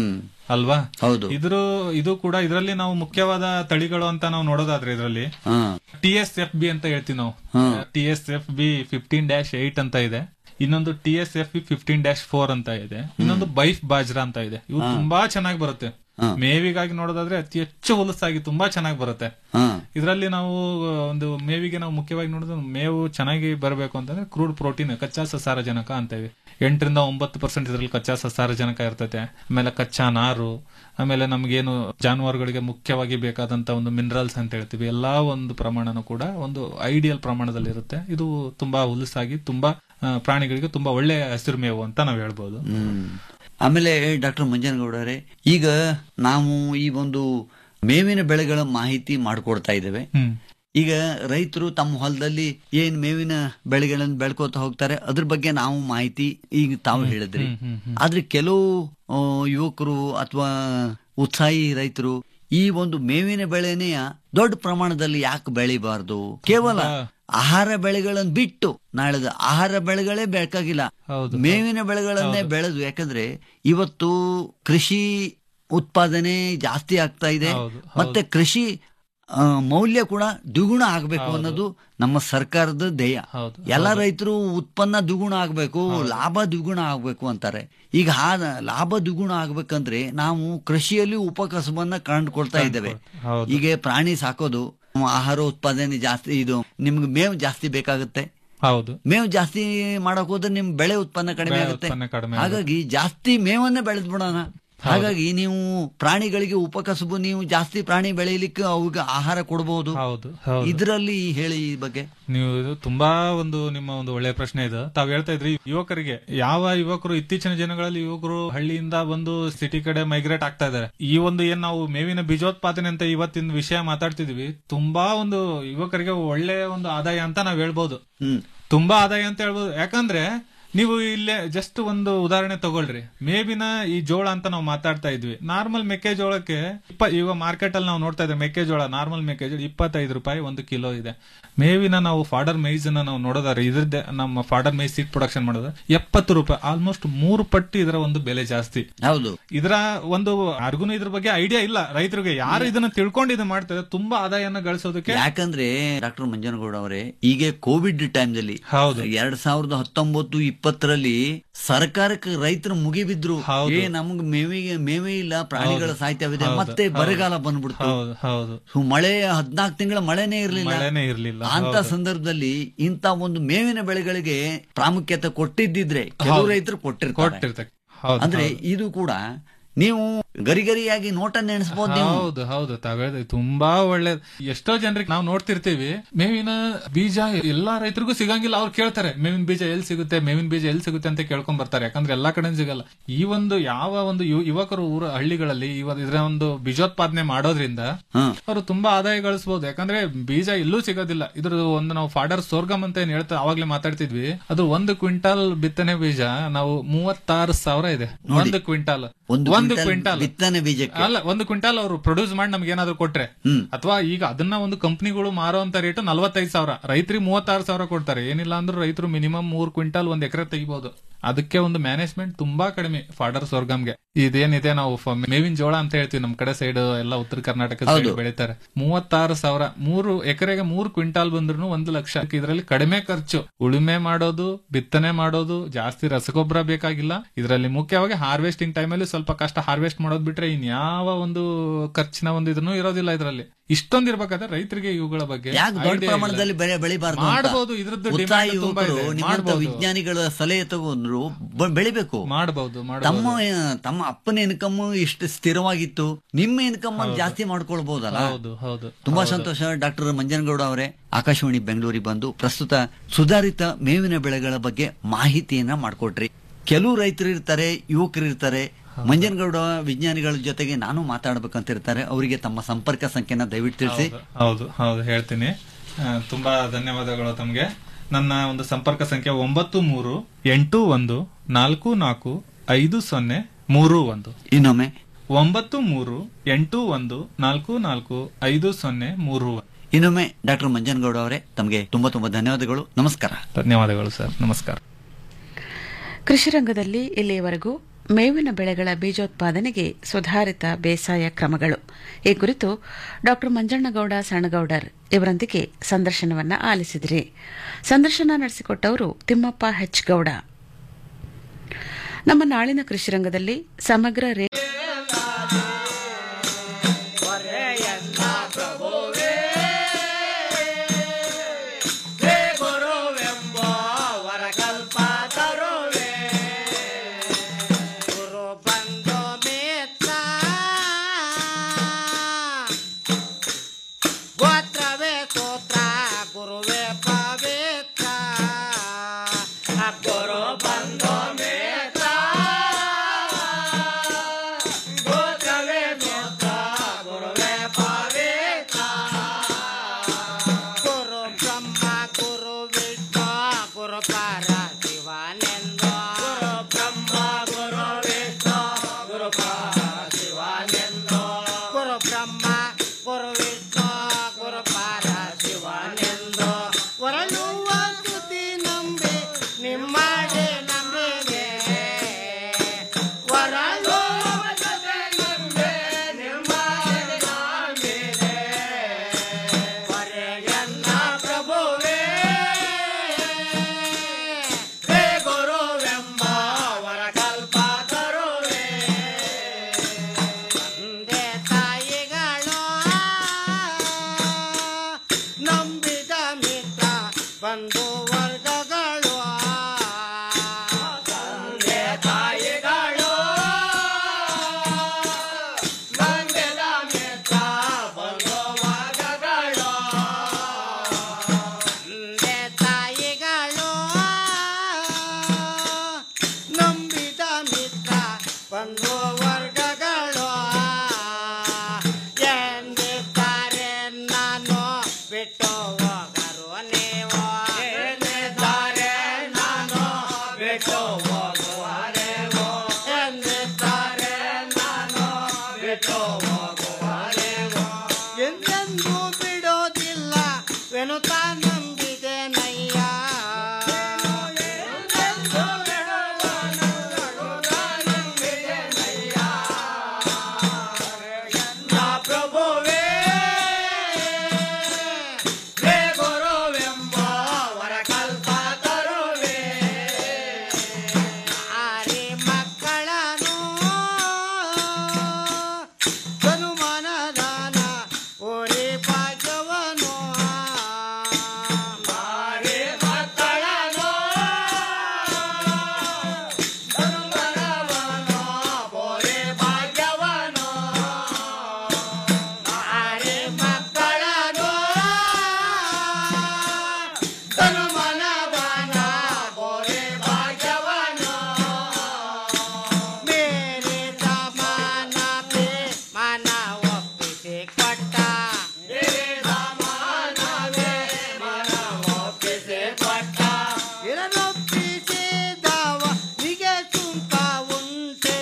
ಅಲ್ವಾ ಹೌದು ಇದ್ರ ಇದು ಕೂಡ ಇದರಲ್ಲಿ ನಾವು ಮುಖ್ಯವಾದ ತಳಿಗಳು ಅಂತ ನಾವು ನೋಡೋದಾದ್ರೆ ಇದರಲ್ಲಿ ಹಾ ಟಿ ಎಸ್ ಎಫ್ ಬಿ ಅಂತ ಹೇಳ್ತೀವಿ ನಾವು ಹಾ. T S F B fifteen dash eight ಅಂತ ಇದೆ ಇನ್ನೊಂದು T S F B fifteen dash four ಅಂತ ಇದೆ ಇನ್ನೊಂದು ಬೈಫ್ ಬಾಜ್ರಾ ಅಂತ ಇದೆ ಇವು ತುಂಬಾ ಚೆನ್ನಾಗಿ ಬರುತ್ತೆ ಮೇವಿಗಾಗಿ ನೋಡೋದಾದ್ರೆ ಅತಿ ಹೆಚ್ಚು ಹೊಲಸಾಗಿ ತುಂಬಾ ಚೆನ್ನಾಗಿ ಬರುತ್ತೆ ಹಾ ಇದರಲ್ಲಿ ನಾವು ಒಂದು ಮೇವಿಗೆ ನಾವು ಮುಖ್ಯವಾಗಿ ನೋಡಿದ್ರೆ ಮೇವು ಚೆನ್ನಾಗಿ ಬರಬೇಕು ಅಂತಂದ್ರೆ ಕ್ರೂಡ್ ಪ್ರೋಟೀನ್ ಕಚ್ಚಾ ಸಸಾರಜನಕ ಅಂತ ಇದೆ ಎಂಟರಿಂದ ಒಂಬತ್ತು ಪರ್ಸೆಂಟ್ ಇದರಲ್ಲಿ ಕಚ್ಚಾ ಸಸಾರಜನಕ ಇರ್ತೈತೆ ಆಮೇಲೆ ಕಚ್ಚಾ ನಾರು ಆಮೇಲೆ ನಮ್ಗೇನು ಜಾನುವಾರುಗಳಿಗೆ ಮುಖ್ಯವಾಗಿ ಬೇಕಾದಂತ ಒಂದು ಮಿನರಲ್ಸ್ ಅಂತ ಹೇಳ್ತೀವಿ ಎಲ್ಲಾ ಒಂದು ಪ್ರಮಾಣನೂ ಕೂಡ ಒಂದು ಐಡಿಯಲ್ ಪ್ರಮಾಣದಲ್ಲಿ ಇರುತ್ತೆ ಇದು ತುಂಬಾ ಹುಲಸಾಗಿ ತುಂಬಾ ಆ, ಪ್ರಾಣಿಗಳಿಗೆ ತುಂಬಾ ಒಳ್ಳೆ ಹಸಿರು ಮೇವು ಅಂತ ನಾವು ಹೇಳ್ಬೋದು ಹ್ಮ್ ಆಮೇಲೆ ಡಾಕ್ಟರ್ ಮಂಜನಗೌಡರೇ ಈಗ ನಾವು ಈ ಒಂದು ಮೇವಿನ ಬೆಳೆಗಳ ಮಾಹಿತಿ ಮಾಡಿಕೊಡ್ತಾ ಇದ್ದೇವೆ ಹ್ಮ್ ಈಗ ರೈತರು ತಮ್ಮ ಹೊಲದಲ್ಲಿ ಏನ್ ಮೇವಿನ ಬೆಳೆಗಳನ್ನು ಬೆಳ್ಕೋತಾ ಹೋಗ್ತಾರೆ ಅದ್ರ ಬಗ್ಗೆ ನಾವು ಮಾಹಿತಿ ಈಗ ತಾವು ಹೇಳಿದ್ರಿ ಆದ್ರೆ ಕೆಲವು ಆ, ಯುವಕರು ಅಥವಾ ಉತ್ಸಾಹಿ ರೈತರು ಈ ಒಂದು ಮೇವಿನ ಬೆಳೆನೆಯ ದೊಡ್ಡ ಪ್ರಮಾಣದಲ್ಲಿ ಯಾಕೆ ಬೆಳಿಬಾರ್ದು ಕೇವಲ ಆಹಾರ ಬೆಳೆಗಳನ್ನು ಬಿಟ್ಟು ನಾಳೆದ ಆಹಾರ ಬೆಳೆಗಳೇ ಬೇಕಾಗಿಲ್ಲ ಹೌದು. ಮೇವಿನ ಬೆಳೆಗಳನ್ನೇ ಬೆಳೆದು ಯಾಕಂದ್ರೆ ಇವತ್ತು ಕೃಷಿ ಉತ್ಪಾದನೆ ಜಾಸ್ತಿ ಆಗ್ತಾ ಇದೆ ಹೌದು, ಮತ್ತೆ ಕೃಷಿ ಆ, ಮೌಲ್ಯ ಕೂಡ ದ್ವಿಗುಣ ಆಗಬೇಕು ಅನ್ನೋದು ನಮ್ಮ ಸರ್ಕಾರದ ಧ್ಯೇಯ ಹೌದು, ಎಲ್ಲ ರೈತರು ಉತ್ಪನ್ನ ದ್ವಿಗುಣ ಆಗಬೇಕು ಲಾಭ ದ್ವಿಗುಣ ಆಗಬೇಕು ಅಂತಾರೆ ಈಗ ಆ ಲಾಭ ದ್ವಿಗುಣ ಆಗ್ಬೇಕಂದ್ರೆ ನಾವು ಕೃಷಿಯಲ್ಲಿ ಉಪಕಸಬನ್ನ ಕಂಡುಕೊಳ್ತಾ ಇದ್ದೇವೆ ಹೌದು. ಈಗ ಪ್ರಾಣಿ ಸಾಕೋದು ಆಹಾರ ಉತ್ಪಾದನೆ ಜಾಸ್ತಿ ಇದು ನಿಮ್ಗೆ ಮೇವು ಜಾಸ್ತಿ ಬೇಕಾಗುತ್ತೆ ಹೌದು ಮೇವು ಜಾಸ್ತಿ ಮಾಡಕ್ ಹೋದ್ರೆ ನಿಮ್ ಬೆಳೆ ಉತ್ಪನ್ನ ಕಡಿಮೆ ಬೆಳೆ ಆಗುತ್ತೆ ಉತ್ಪನ್ನ ಕಡಿಮೆ ಹಾಗಾಗಿ ಜಾಸ್ತಿ ಮೇವನ್ನೇ ಬೆಳೆದ್ ಬಿಡೋಣ ಹಾಗಾಗಿ ನೀವು ಪ್ರಾಣಿಗಳಿಗೆ ಉಪಕಸಬು ನೀವು ಜಾಸ್ತಿ ಪ್ರಾಣಿ ಬೆಳೆಯಲಿಕ್ಕೆ ಅವಾಗ ಆಹಾರ ಕೊಡಬಹುದು ಹೌದು ಹೌದು ಇದರಲ್ಲಿ ಹೇಳಿ ಈ ಬಗ್ಗೆ ನೀವು ಇದು ತುಂಬಾ ಒಂದು ನಿಮ್ಮ ಒಂದು ಒಳ್ಳೆಯ ಪ್ರಶ್ನೆ ಇದು ತಾವ್ ಹೇಳ್ತಾ ಇದ್ರಿ ಯುವಕರಿಗೆ ಯಾವ ಯುವಕರು ಇತ್ತೀಚಿನ ದಿನಗಳಲ್ಲಿ ಯುವಕರು ಹಳ್ಳಿಯಿಂದ ಬಂದು ಸಿಟಿ ಕಡೆ ಮೈಗ್ರೇಟ್ ಆಗ್ತಾ ಇದ್ದಾರೆ ಈ ಒಂದು ಏನ್ ನಾವು ಮೇವಿನ ಬೀಜೋತ್ಪಾದನೆ ಅಂತ ಇವತ್ತಿನ ವಿಷಯ ಮಾತಾಡ್ತಿದೀವಿ ತುಂಬಾ ಒಂದು ಯುವಕರಿಗೆ ಒಳ್ಳೆಯ ಒಂದು ಆದಾಯ ಅಂತ ನಾವ್ ಹೇಳ್ಬೋದು ಹ್ಮ್ ತುಂಬಾ ಆದಾಯ ಅಂತ ಹೇಳ್ಬೋದು ಯಾಕಂದ್ರೆ ನೀವು ಇಲ್ಲೇ ಜಸ್ಟ್ ಒಂದು ಉದಾಹರಣೆ ತಗೊಳ್ರಿ ಮೇವಿನ ಈ ಜೋಳ ಅಂತ ನಾವು ಮಾತಾಡ್ತಾ ಇದ್ವಿ ನಾರ್ಮಲ್ ಮೆಕ್ಕೆಜೋಳಕ್ಕೆ ಇಪ್ಪ ಇವಾಗ ಮಾರ್ಕೆಟ್ ಅಲ್ಲಿ ನಾವು ನೋಡ್ತಾ ಇದ್ದೇವೆ ಮೆಕ್ಕೆಜೋಳ ನಾರ್ಮಲ್ ಮೆಕ್ಕೆಜೋಳ ಇಪ್ಪತ್ತೈದು ರೂಪಾಯಿ ಒಂದು ಕಿಲೋ ಇದೆ ಮೇವಿನ ನಾವು ಫಾಡರ್ ಮೈಸ್ ಅನ್ನ ನಾವು ನೋಡೋದಾದ್ರೆ ಇದ್ರದ್ದೇ ನಮ್ಮ ಫಾಡರ್ ಮೈಸ್ ಸೀಟ್ ಪ್ರೊಡಕ್ಷನ್ ಮಾಡೋದು ಎಪ್ಪತ್ತು ರೂಪಾಯಿ ಆಲ್ಮೋಸ್ಟ್ ಮೂರು ಪಟ್ಟು ಇದರ ಒಂದು ಬೆಲೆ ಜಾಸ್ತಿ ಹೌದು ಇದರ ಒಂದು ಯಾರಿಗೂ ಇದ್ರ ಬಗ್ಗೆ ಐಡಿಯಾ ಇಲ್ಲ ರೈತರಿಗೆ ಯಾರು ಇದನ್ನ ತಿಳ್ಕೊಂಡು ಇದು ಮಾಡ್ತಾರೆ ತುಂಬಾ ಆದಾಯನ ಗಳಿಸೋದಕ್ಕೆ ಯಾಕಂದ್ರೆ ಡಾಕ್ಟರ್ ಮಂಜನಗೌಡ ಅವರೇ ಈಗ ಕೋವಿಡ್ ಟೈಮ್ದಲ್ಲಿ ಹೌದು ಎರಡ್ ಸಾವಿರದ ಹತ್ತೊಂಬತ್ತು ಇಪ್ಪತ್ತರಲ್ಲಿ ಸರ್ಕಾರಕ್ಕೆ ರೈತರು ಮುಗಿಬಿದ್ರು ಹೌದು. ಏ ನಮ್ಗೆ ಮೇವಿಗೆ ಮೇವೇ ಇಲ್ಲ ಪ್ರಾಣಿಗಳ ಹೌದು. ಸಾಯ್ತಾವಿದೆ ಹೌದು. ಮತ್ತೆ ಹೌದು. ಬರಗಾಲ ಬಂದ್ಬಿಡ್ತು ಹೌದು ಹೌದು ಸೊ ಮಳೆ ಹದ್ನಾಲ್ಕು ತಿಂಗಳ ಮಳೆನೇ ಇರ್ಲಿಲ್ಲ ಮಳೆನೇ ಇರ್ಲಿಲ್ಲ ಅಂತ ಹೌದು. ಸಂದರ್ಭದಲ್ಲಿ ಇಂತ ಒಂದು ಮೇವಿನ ಬೆಳೆಗಳಿಗೆ ಪ್ರಾಮುಖ್ಯತೆ ಕೊಟ್ಟಿದ್ದಿದ್ರೆ ಕೆಲವು ಹೌದು. ರೈತರು ಕೊಟ್ಟಿರ್ತಾರೆ ಕೊಟ್ಟಿರ್ತಕ್ಕ ಹೌದು ಅಂದ್ರೆ ಹೌದು. ಇದು ಕೂಡ ನೀವು ಗರಿಗರಿಯಾಗಿ ನೋಟ ನೆನೆಸ್ಬೋದು ನೀವು ಹೌದು ಹೌದು ತಾವ್ ಹೇಳಿದ್ರಿ ತುಂಬಾ ಒಳ್ಳೇದು ಎಷ್ಟೋ ಜನರಿಗೆ ನಾವು ನೋಡ್ತಿರ್ತೀವಿ ಮೇವಿನ ಬೀಜ ಎಲ್ಲಾ ರೈತರಿಗೂ ಸಿಗಂಗಿಲ್ಲ ಅವ್ರು ಕೇಳ್ತಾರೆ ಮೇವಿನ ಬೀಜ ಎಲ್ಲಿ ಸಿಗುತ್ತೆ ಮೇವಿನ ಬೀಜ ಎಲ್ಲಿ ಸಿಗುತ್ತೆ ಅಂತ ಕೇಳ್ಕೊಂಡ್ ಬರ್ತಾರೆ ಯಾಕಂದ್ರೆ ಎಲ್ಲಾ ಕಡೆ ಸಿಗಲ್ಲ ಈ ಒಂದು ಯಾವ ಒಂದು ಯು- ಯುವಕರು ಊರ ಹಳ್ಳಿಗಳಲ್ಲಿ ಇವ ಇದರ ಒಂದು ಬೀಜೋತ್ಪಾದನೆ ಮಾಡೋದ್ರಿಂದ ಹ್ಮ್. ಅವರು ತುಂಬಾ ಆದಾಯ ಗಳಿಸಬಹುದು ಯಾಕಂದ್ರೆ ಬೀಜ ಎಲ್ಲೂ ಸಿಗೋದಿಲ್ಲ ಇದ್ರ ಒಂದು ನಾವು ಫಾಡರ್ ಸೋರ್ಗಮ್ ಅಂತ ಏನ್ ಹೇಳ್ತಾ ಅವಾಗ್ಲೇ ಮಾತಾಡ್ತಿದ್ವಿ ಅದು ಒಂದು ಕ್ವಿಂಟಾಲ್ ಬಿತ್ತನೆ ಬೀಜ ನಾವು ಮೂವತ್ತಾರು ಸಾವಿರ ಇದೆ ಒಂದು ಕ್ವಿಂಟಾಲ್ ಒಂದು ಒಂದು ಕ್ವಿಂಟಾಲ್ ಕ್ವಿಂಟಾಲ್ ಬಿತ್ತನೆ ಬೀಜಕ್ಕೆ ಅಲ್ಲ ಒಂದು ಕ್ವಿಂಟಾಲ್ ಅವರು ಪ್ರೊಡ್ಯೂಸ್ ಮಾಡಿ ನಮ್ಗೆ ಏನಾದ್ರು ಕೊಟ್ರೆ ಹ್ಮ್. ಅಥವಾ ಈಗ ಅದನ್ನ ಒಂದು ಕಂಪನಿಗಳು ಮಾರುವಂತ ರೇಟ್ ನಲ್ವತ್ತೈದು ಸಾವಿರ ರೈತರಿಗೆ ಮೂವತ್ತಾರು ಸಾವಿರ ಕೊಡ್ತಾರೆ ಏನಿಲ್ಲ ಅಂದ್ರೂ ರೈತರು ಮಿನಿಮಮ್ ಮೂರ್ ಕ್ವಿಂಟಾಲ್ ಒಂದ್ ಎಕರೆ ತೆಗಿಬಹುದು ಅದಕ್ಕೆ ಒಂದು ಮ್ಯಾನೇಜ್ಮೆಂಟ್ ತುಂಬಾ ಕಡಿಮೆ ಫಾಡರ್ ಸ್ವರ್ಗಮ್ಗೆ ಇದೇನಿದೆ ನಾವು ಫ- ಮೇವಿನ ಜೋಳ ಅಂತ ಹೇಳ್ತೀವಿ ನಮ್ ಕಡೆ ಸೈಡ್ ಎಲ್ಲ ಉತ್ತರ ಕರ್ನಾಟಕ ಸೈಡ್ ಹೌದು. ಬೆಳಿತಾರೆ ಮೂವತ್ತಾರು ಸಾವಿರ ಮೂರು ಎಕರೆಗೆ ಮೂರು ಕ್ವಿಂಟಾಲ್ ಬಂದ್ರು ಒಂದು ಲಕ್ಷ ಇದರಲ್ಲಿ ಕಡಿಮೆ ಖರ್ಚು ಉಳುಮೆ ಮಾಡೋದು ಬಿತ್ತನೆ ಮಾಡೋದು ಜಾಸ್ತಿ ರಸಗೊಬ್ಬರ ಬೇಕಾಗಿಲ್ಲ ಇದರಲ್ಲಿ ಮುಖ್ಯವಾಗಿ ಹಾರ್ವೆಸ್ಟಿಂಗ್ ಟೈಮಲ್ಲಿ ಸ್ವಲ್ಪ ಕಷ್ಟ ಹಾರ್ವೆಸ್ಟ್ ಮಾಡೋದ್ ಬಿಟ್ರೆ ಇನ್ಯಾವ ಒಂದು ಖರ್ಚಿನ ಒಂದು ಇದನ್ನು ಇರೋದಿಲ್ಲ ಇದರಲ್ಲಿ ಇಷ್ಟೊಂದು ಇರ್ಬೇಕಾದ್ರೆ ರೈತರಿಗೆ ಇವುಗಳ ಬಗ್ಗೆ ಯಾಕೆ ದೊಡ್ಡ idea ಇಲ್ಲ. ಪ್ರಮಾಣದಲ್ಲಿ ಬೆಳೆ ಬೆಳಿಬಾರ್ದು ಅಂತ? ಮಾಡ್ಬೋದು ಇದ್ರದ್ದು ಉತ್ಸಾಹಿ demand ತುಂಬಾ ಯುವಕರು ಇದೆ. ನಿಮ್ಮಂತ ಮಾಡ್ಬೋದು. ವಿಜ್ಞಾನಿಗಳ ಸಲಹೆ ತಗೊಂಡ್ರು ಬ- ಬೆಳಿಬೇಕು ಮಾಡಬಹುದು ತಮ್ಮ ತಮ್ಮ ಅಪ್ಪನ ಇನ್ಕಮ್ ಇಷ್ಟು ಸ್ಥಿರವಾಗಿತ್ತು ನಿಮ್ಮ ಇನ್ಕಮ್ ಅನ್ನು ಜಾಸ್ತಿ ಮಾಡ್ಕೊಳ್ಬಹುದಲ್ಲ ಹೌದು ಹೌದು ತುಂಬಾ ಸಂತೋಷ ಡಾಕ್ಟರ್ ಮಂಜನಗೌಡ ಅವರೇ ಆಕಾಶವಾಣಿ ಬೆಂಗಳೂರಿಗೆ ಬಂದು ಪ್ರಸ್ತುತ ಸುಧಾರಿತ ಮೇವಿನ ಬೆಳೆಗಳ ಬಗ್ಗೆ ಮಾಹಿತಿಯನ್ನ ಮಾಡಿಕೊಟ್ರಿ ಕೆಲವು ರೈತರು ಇರ್ತಾರೆ ಯುವಕರು ಇರ್ತಾರೆ ಮಂಜನಗೌಡ ವಿಜ್ಞಾನಿಗಳ ಜೊತೆಗೆ ನಾನು ಮಾತಾಡ್ಬೇಕಂತ ಇರ್ತಾರೆ ಅವರಿಗೆ ತಮ್ಮ ಸಂಪರ್ಕ ಸಂಖ್ಯೆನ ದಯವಿಟ್ಟು ತಿಳಿಸಿ ಹೌದು, ಹೌದು ಹೌದು ಹೇಳ್ತೀನಿ ಆ, ತುಂಬಾ ಧನ್ಯವಾದಗಳು ತಮ್ಗೆ ನನ್ನ ಒಂದು ಸಂಪರ್ಕ ಸಂಖ್ಯೆ ಒಂಬತ್ತು ಮೂರು ಎಂಟು ಒಂದು ನಾಲ್ಕು ನಾಲ್ಕು ಐದು ಸೊನ್ನೆ ಮೂರು ಒಂದು ಇನ್ನೊಮ್ಮೆ ಒಂಬತ್ತು ಮೂರು ಎಂಟು ಒಂದು ನಾಲ್ಕು ನಾಲ್ಕು ಐದು ಸೊನ್ನೆ ಮೂರು ಒಂದು ಇನ್ನೊಮ್ಮೆ ಡಾಕ್ಟರ್ ಮಂಜನಗೌಡ ಅವರೇ ತಮಗೆ ತುಂಬಾ ತುಂಬಾ ಧನ್ಯವಾದಗಳು ನಮಸ್ಕಾರ ಧನ್ಯವಾದಗಳು ಸರ್ ನಮಸ್ಕಾರ ಕೃಷಿ ರಂಗದಲ್ಲಿ ಇಲ್ಲಿಯವರೆಗೂ ಮೇವಿನ ಬೆಳೆಗಳ ಬೀಜೋತ್ಪಾದನೆಗೆ ಸುಧಾರಿತ ಬೇಸಾಯ ಕ್ರಮಗಳು ಈ ಕುರಿತು ಡಾ ಮಂಜಣ್ಣಗೌಡ ಸಣ್ಣಗೌಡರ್ ಇವರೊಂದಿಗೆ ಸಂದರ್ಶನವನ್ನ ಆಲಿಸಿದ್ರಿ ಸಂದರ್ಶನ ನಡೆಸಿಕೊಟ್ಟವರು ತಿಮ್ಮಪ್ಪ ಹೆಚ್ ಗೌಡ ನಮ್ಮ ನಾಳಿನ ಕೃಷಿ ರಂಗದಲ್ಲಿ ಸಮಗ್ರ ರೇ ಗೋತ್ರವೇ ಸ್ತೋತ್ರ ಗುರುವೇ ಪವಿತ್ರ ಗುರು ಬಂಧು ಮಿತ್ರ ಗೋತ್ರವೇ ಸ್ತೋತ್ರ ಗುರುವೇ ಪವಿತ್ರ ಗುರು ಬ್ರಹ್ಮ ಗುರು ವಿಷ್ಣು ಗುರು ಪರ ಶಿವಾನಂದ ಗುರು ಬ್ರಹ್ಮ ಗುರು ವಿಷ್ಣು ಗುರು ಪರ ಶಿವಾನಂದ ಗುರು ಬ್ರಹ್ಮ ಗುರು ವಿಷ್ಣು ಗುರು ಪರ ಶಿವಾನಂದ ವರಳುವ ಸ್ತುತಿ ನಂಬಿ ನಿಮ್ಮಡೆ ನಂಬಿದೆ ವರಳುವ ಸ್ತುತಿ ನಂಬಿ ನಿಮ್ಮಡೆ ನಂಬಿದೆ ವರೆಯನ್ನ ಪ್ರಭುವೇ ಹೇ ಗುರುವೆಂಬ ವರ ಕಲ್ಪ ತರುವೆ ತಂದೆ ತಾಯಿಗಳು ನಂಬಿದ ಮಿತ್ರ ಬಂಧು ವರ್ಗಗಳು ತಂದೆ ತಾಯಿಗಳು ನಂಬಿದ ಮಿತ್ರ ಬಂಧು ವರ್ಗಗಳು ತಂದೆ ತಾಯಿಗಳು ನಂಬಿದ ಮಿತ್ರ ಬಂಧು ವರ್ಗಗಳು ಎಂದಿದ್ದಾರೆ ನಾನು ಬಿಟ್ಟು ಹೋಗರು ನೀವು ಎಂದಿದ್ದಾರೆ ನಾನು ಬಿಟ್ಟು ಹೋಗುವರೆವು ಎಂದಿದ್ದಾರೆ ನಾನು ಬಿಟ್ಟು ಹೋಗುವರೆವು ಎಂದೆಂದೂ ಬಿಡೋದಿಲ್ಲ ವೆನುತ ನಂಬಿದೆ ನಯ್ಯ ಎಂದೆಂದೂ ನಂಬಿದೆ ನಯ್ಯ ನಾ ಪ್ರಭುವೇ ಹೇ ಗುರುವೆಂಬ ವರ ಕಲ್ಪ ತರುವೆ ಆರಿ ಮಕ್ಕಳನು ತನುಮನದಾನ ಓರಿ ಭಾಗ್ಯವನು ಆರಿ ಮಕ್ಕಳನು ತನುಮನವನು ಓರಿ ಭಾಗ್ಯವನು ಆರಿ ಮಕ್ಕಳನು ತನುಮನವನ ಓರಿ ಭಾಗ್ಯವನು ಮೇರೆ ಸಮಾನ ಪೇ ಮನ ಒಪ್ಪಿಸಿ ಕೊಟ್ಟ ಮೇರೆ ಸಮಾನವೇ ಮನ ಒಪ್ಪಿಸಿ ಕೊಟ್ಟ ಇರನೊಪ್ಪಿಸಿದವ ನಿಗೆ ಸುಂಕ ಉಂಟೆ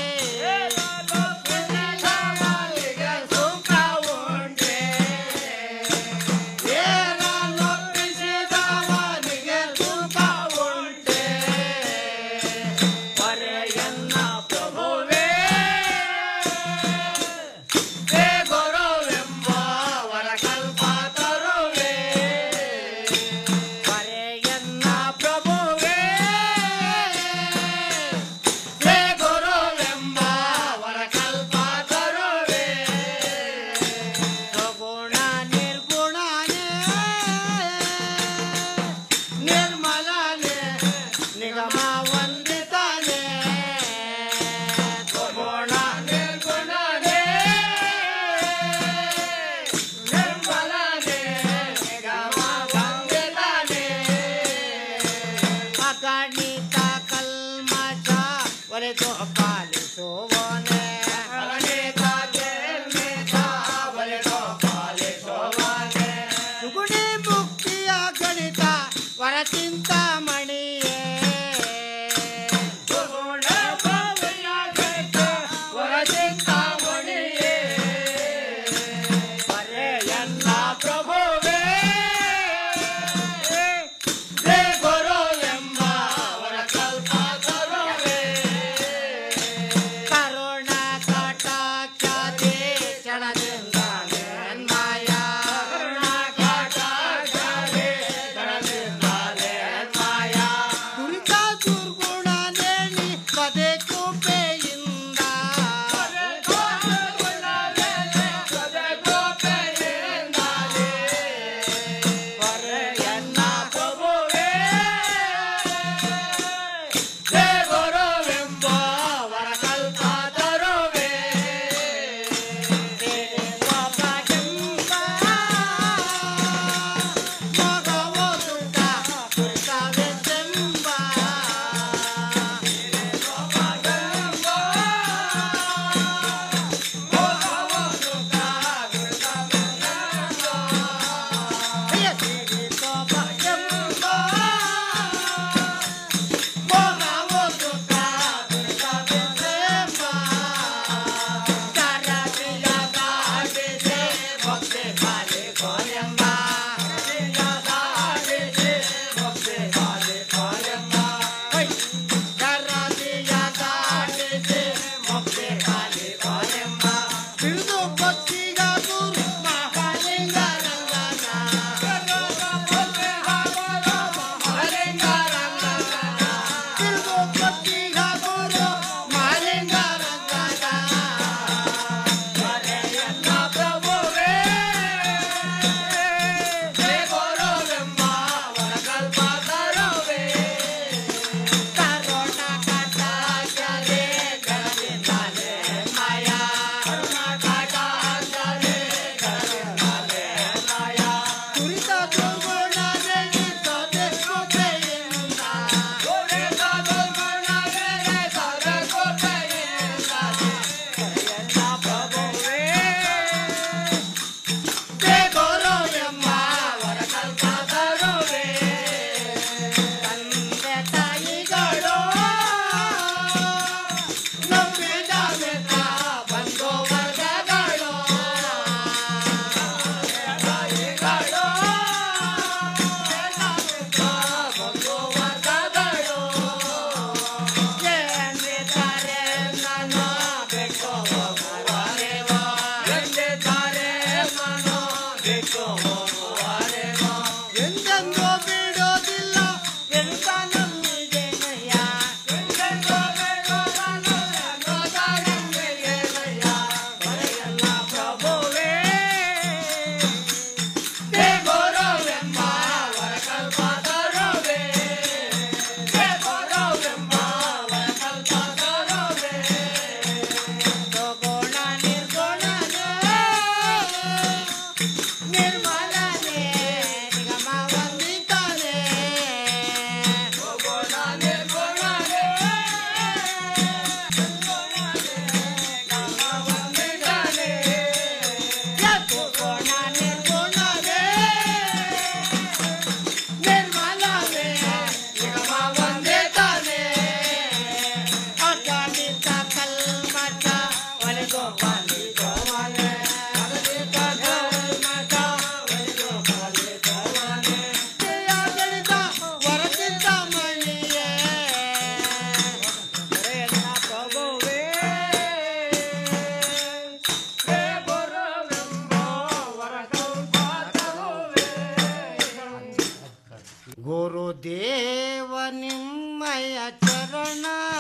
ನಿಗೆ ಸುಂಕ ಉಂಟೆ ಏನೊಪ್ಪಿಸಿದವನಿಗೆ ಸುಂಕ ಉಂಟೆ ಪರೆಯನ್ನ ಪ್ರಭುವೇ ಹೇ ಗುರುವೆಂಬ ವರ ಕಲ್ಪ ತರುವೆ ಪರೆಯನ್ನ ಪ್ರಭುವೇ ಹೇ ಗುರುವೆಂಬ ವರ ಕಲ್ಪ ತರುವೆ ಸಗುಣ ನಿರ್ಗುಣನೇ ನಿರ್ಮಲನೆ ನಿಗಮ ವಂದಿತಾನೆ ಸಗುಣ ನಿರ್ಗುಣನೆ ನಿರ್ಮಲನೆ ನಿಗಮ ವಂದಿತಾನೆ ಅಗಣಿತ ಕಲ್ಮಶ ಒರೆದು ಪಾಲಿಸುವನೆ ಅಗಣಿತ ಕೆಲ್ಮಿತ ಒರೆದು ಪಾಲಿಸುವನೆ ಸುಗುಣಿ ಮುಕ್ತಿಯ ಗಣಿತ ವರ ಚಿಂತಾಮಣಿಯೇ ಸುಗುಣ ಭವ್ಯ ಗಣಿತ ವರ ಚಿಂತಾಮಣಿಯೇ ಪರೆಯನ್ನ ಪ್ರಭುವೇ ಹೇ ಗುರುವೆಂಬ ವರ ಕಲ್ಪ ತರುವೆ ದೇವ ನಿಮ್ಮಯ ಚರಣ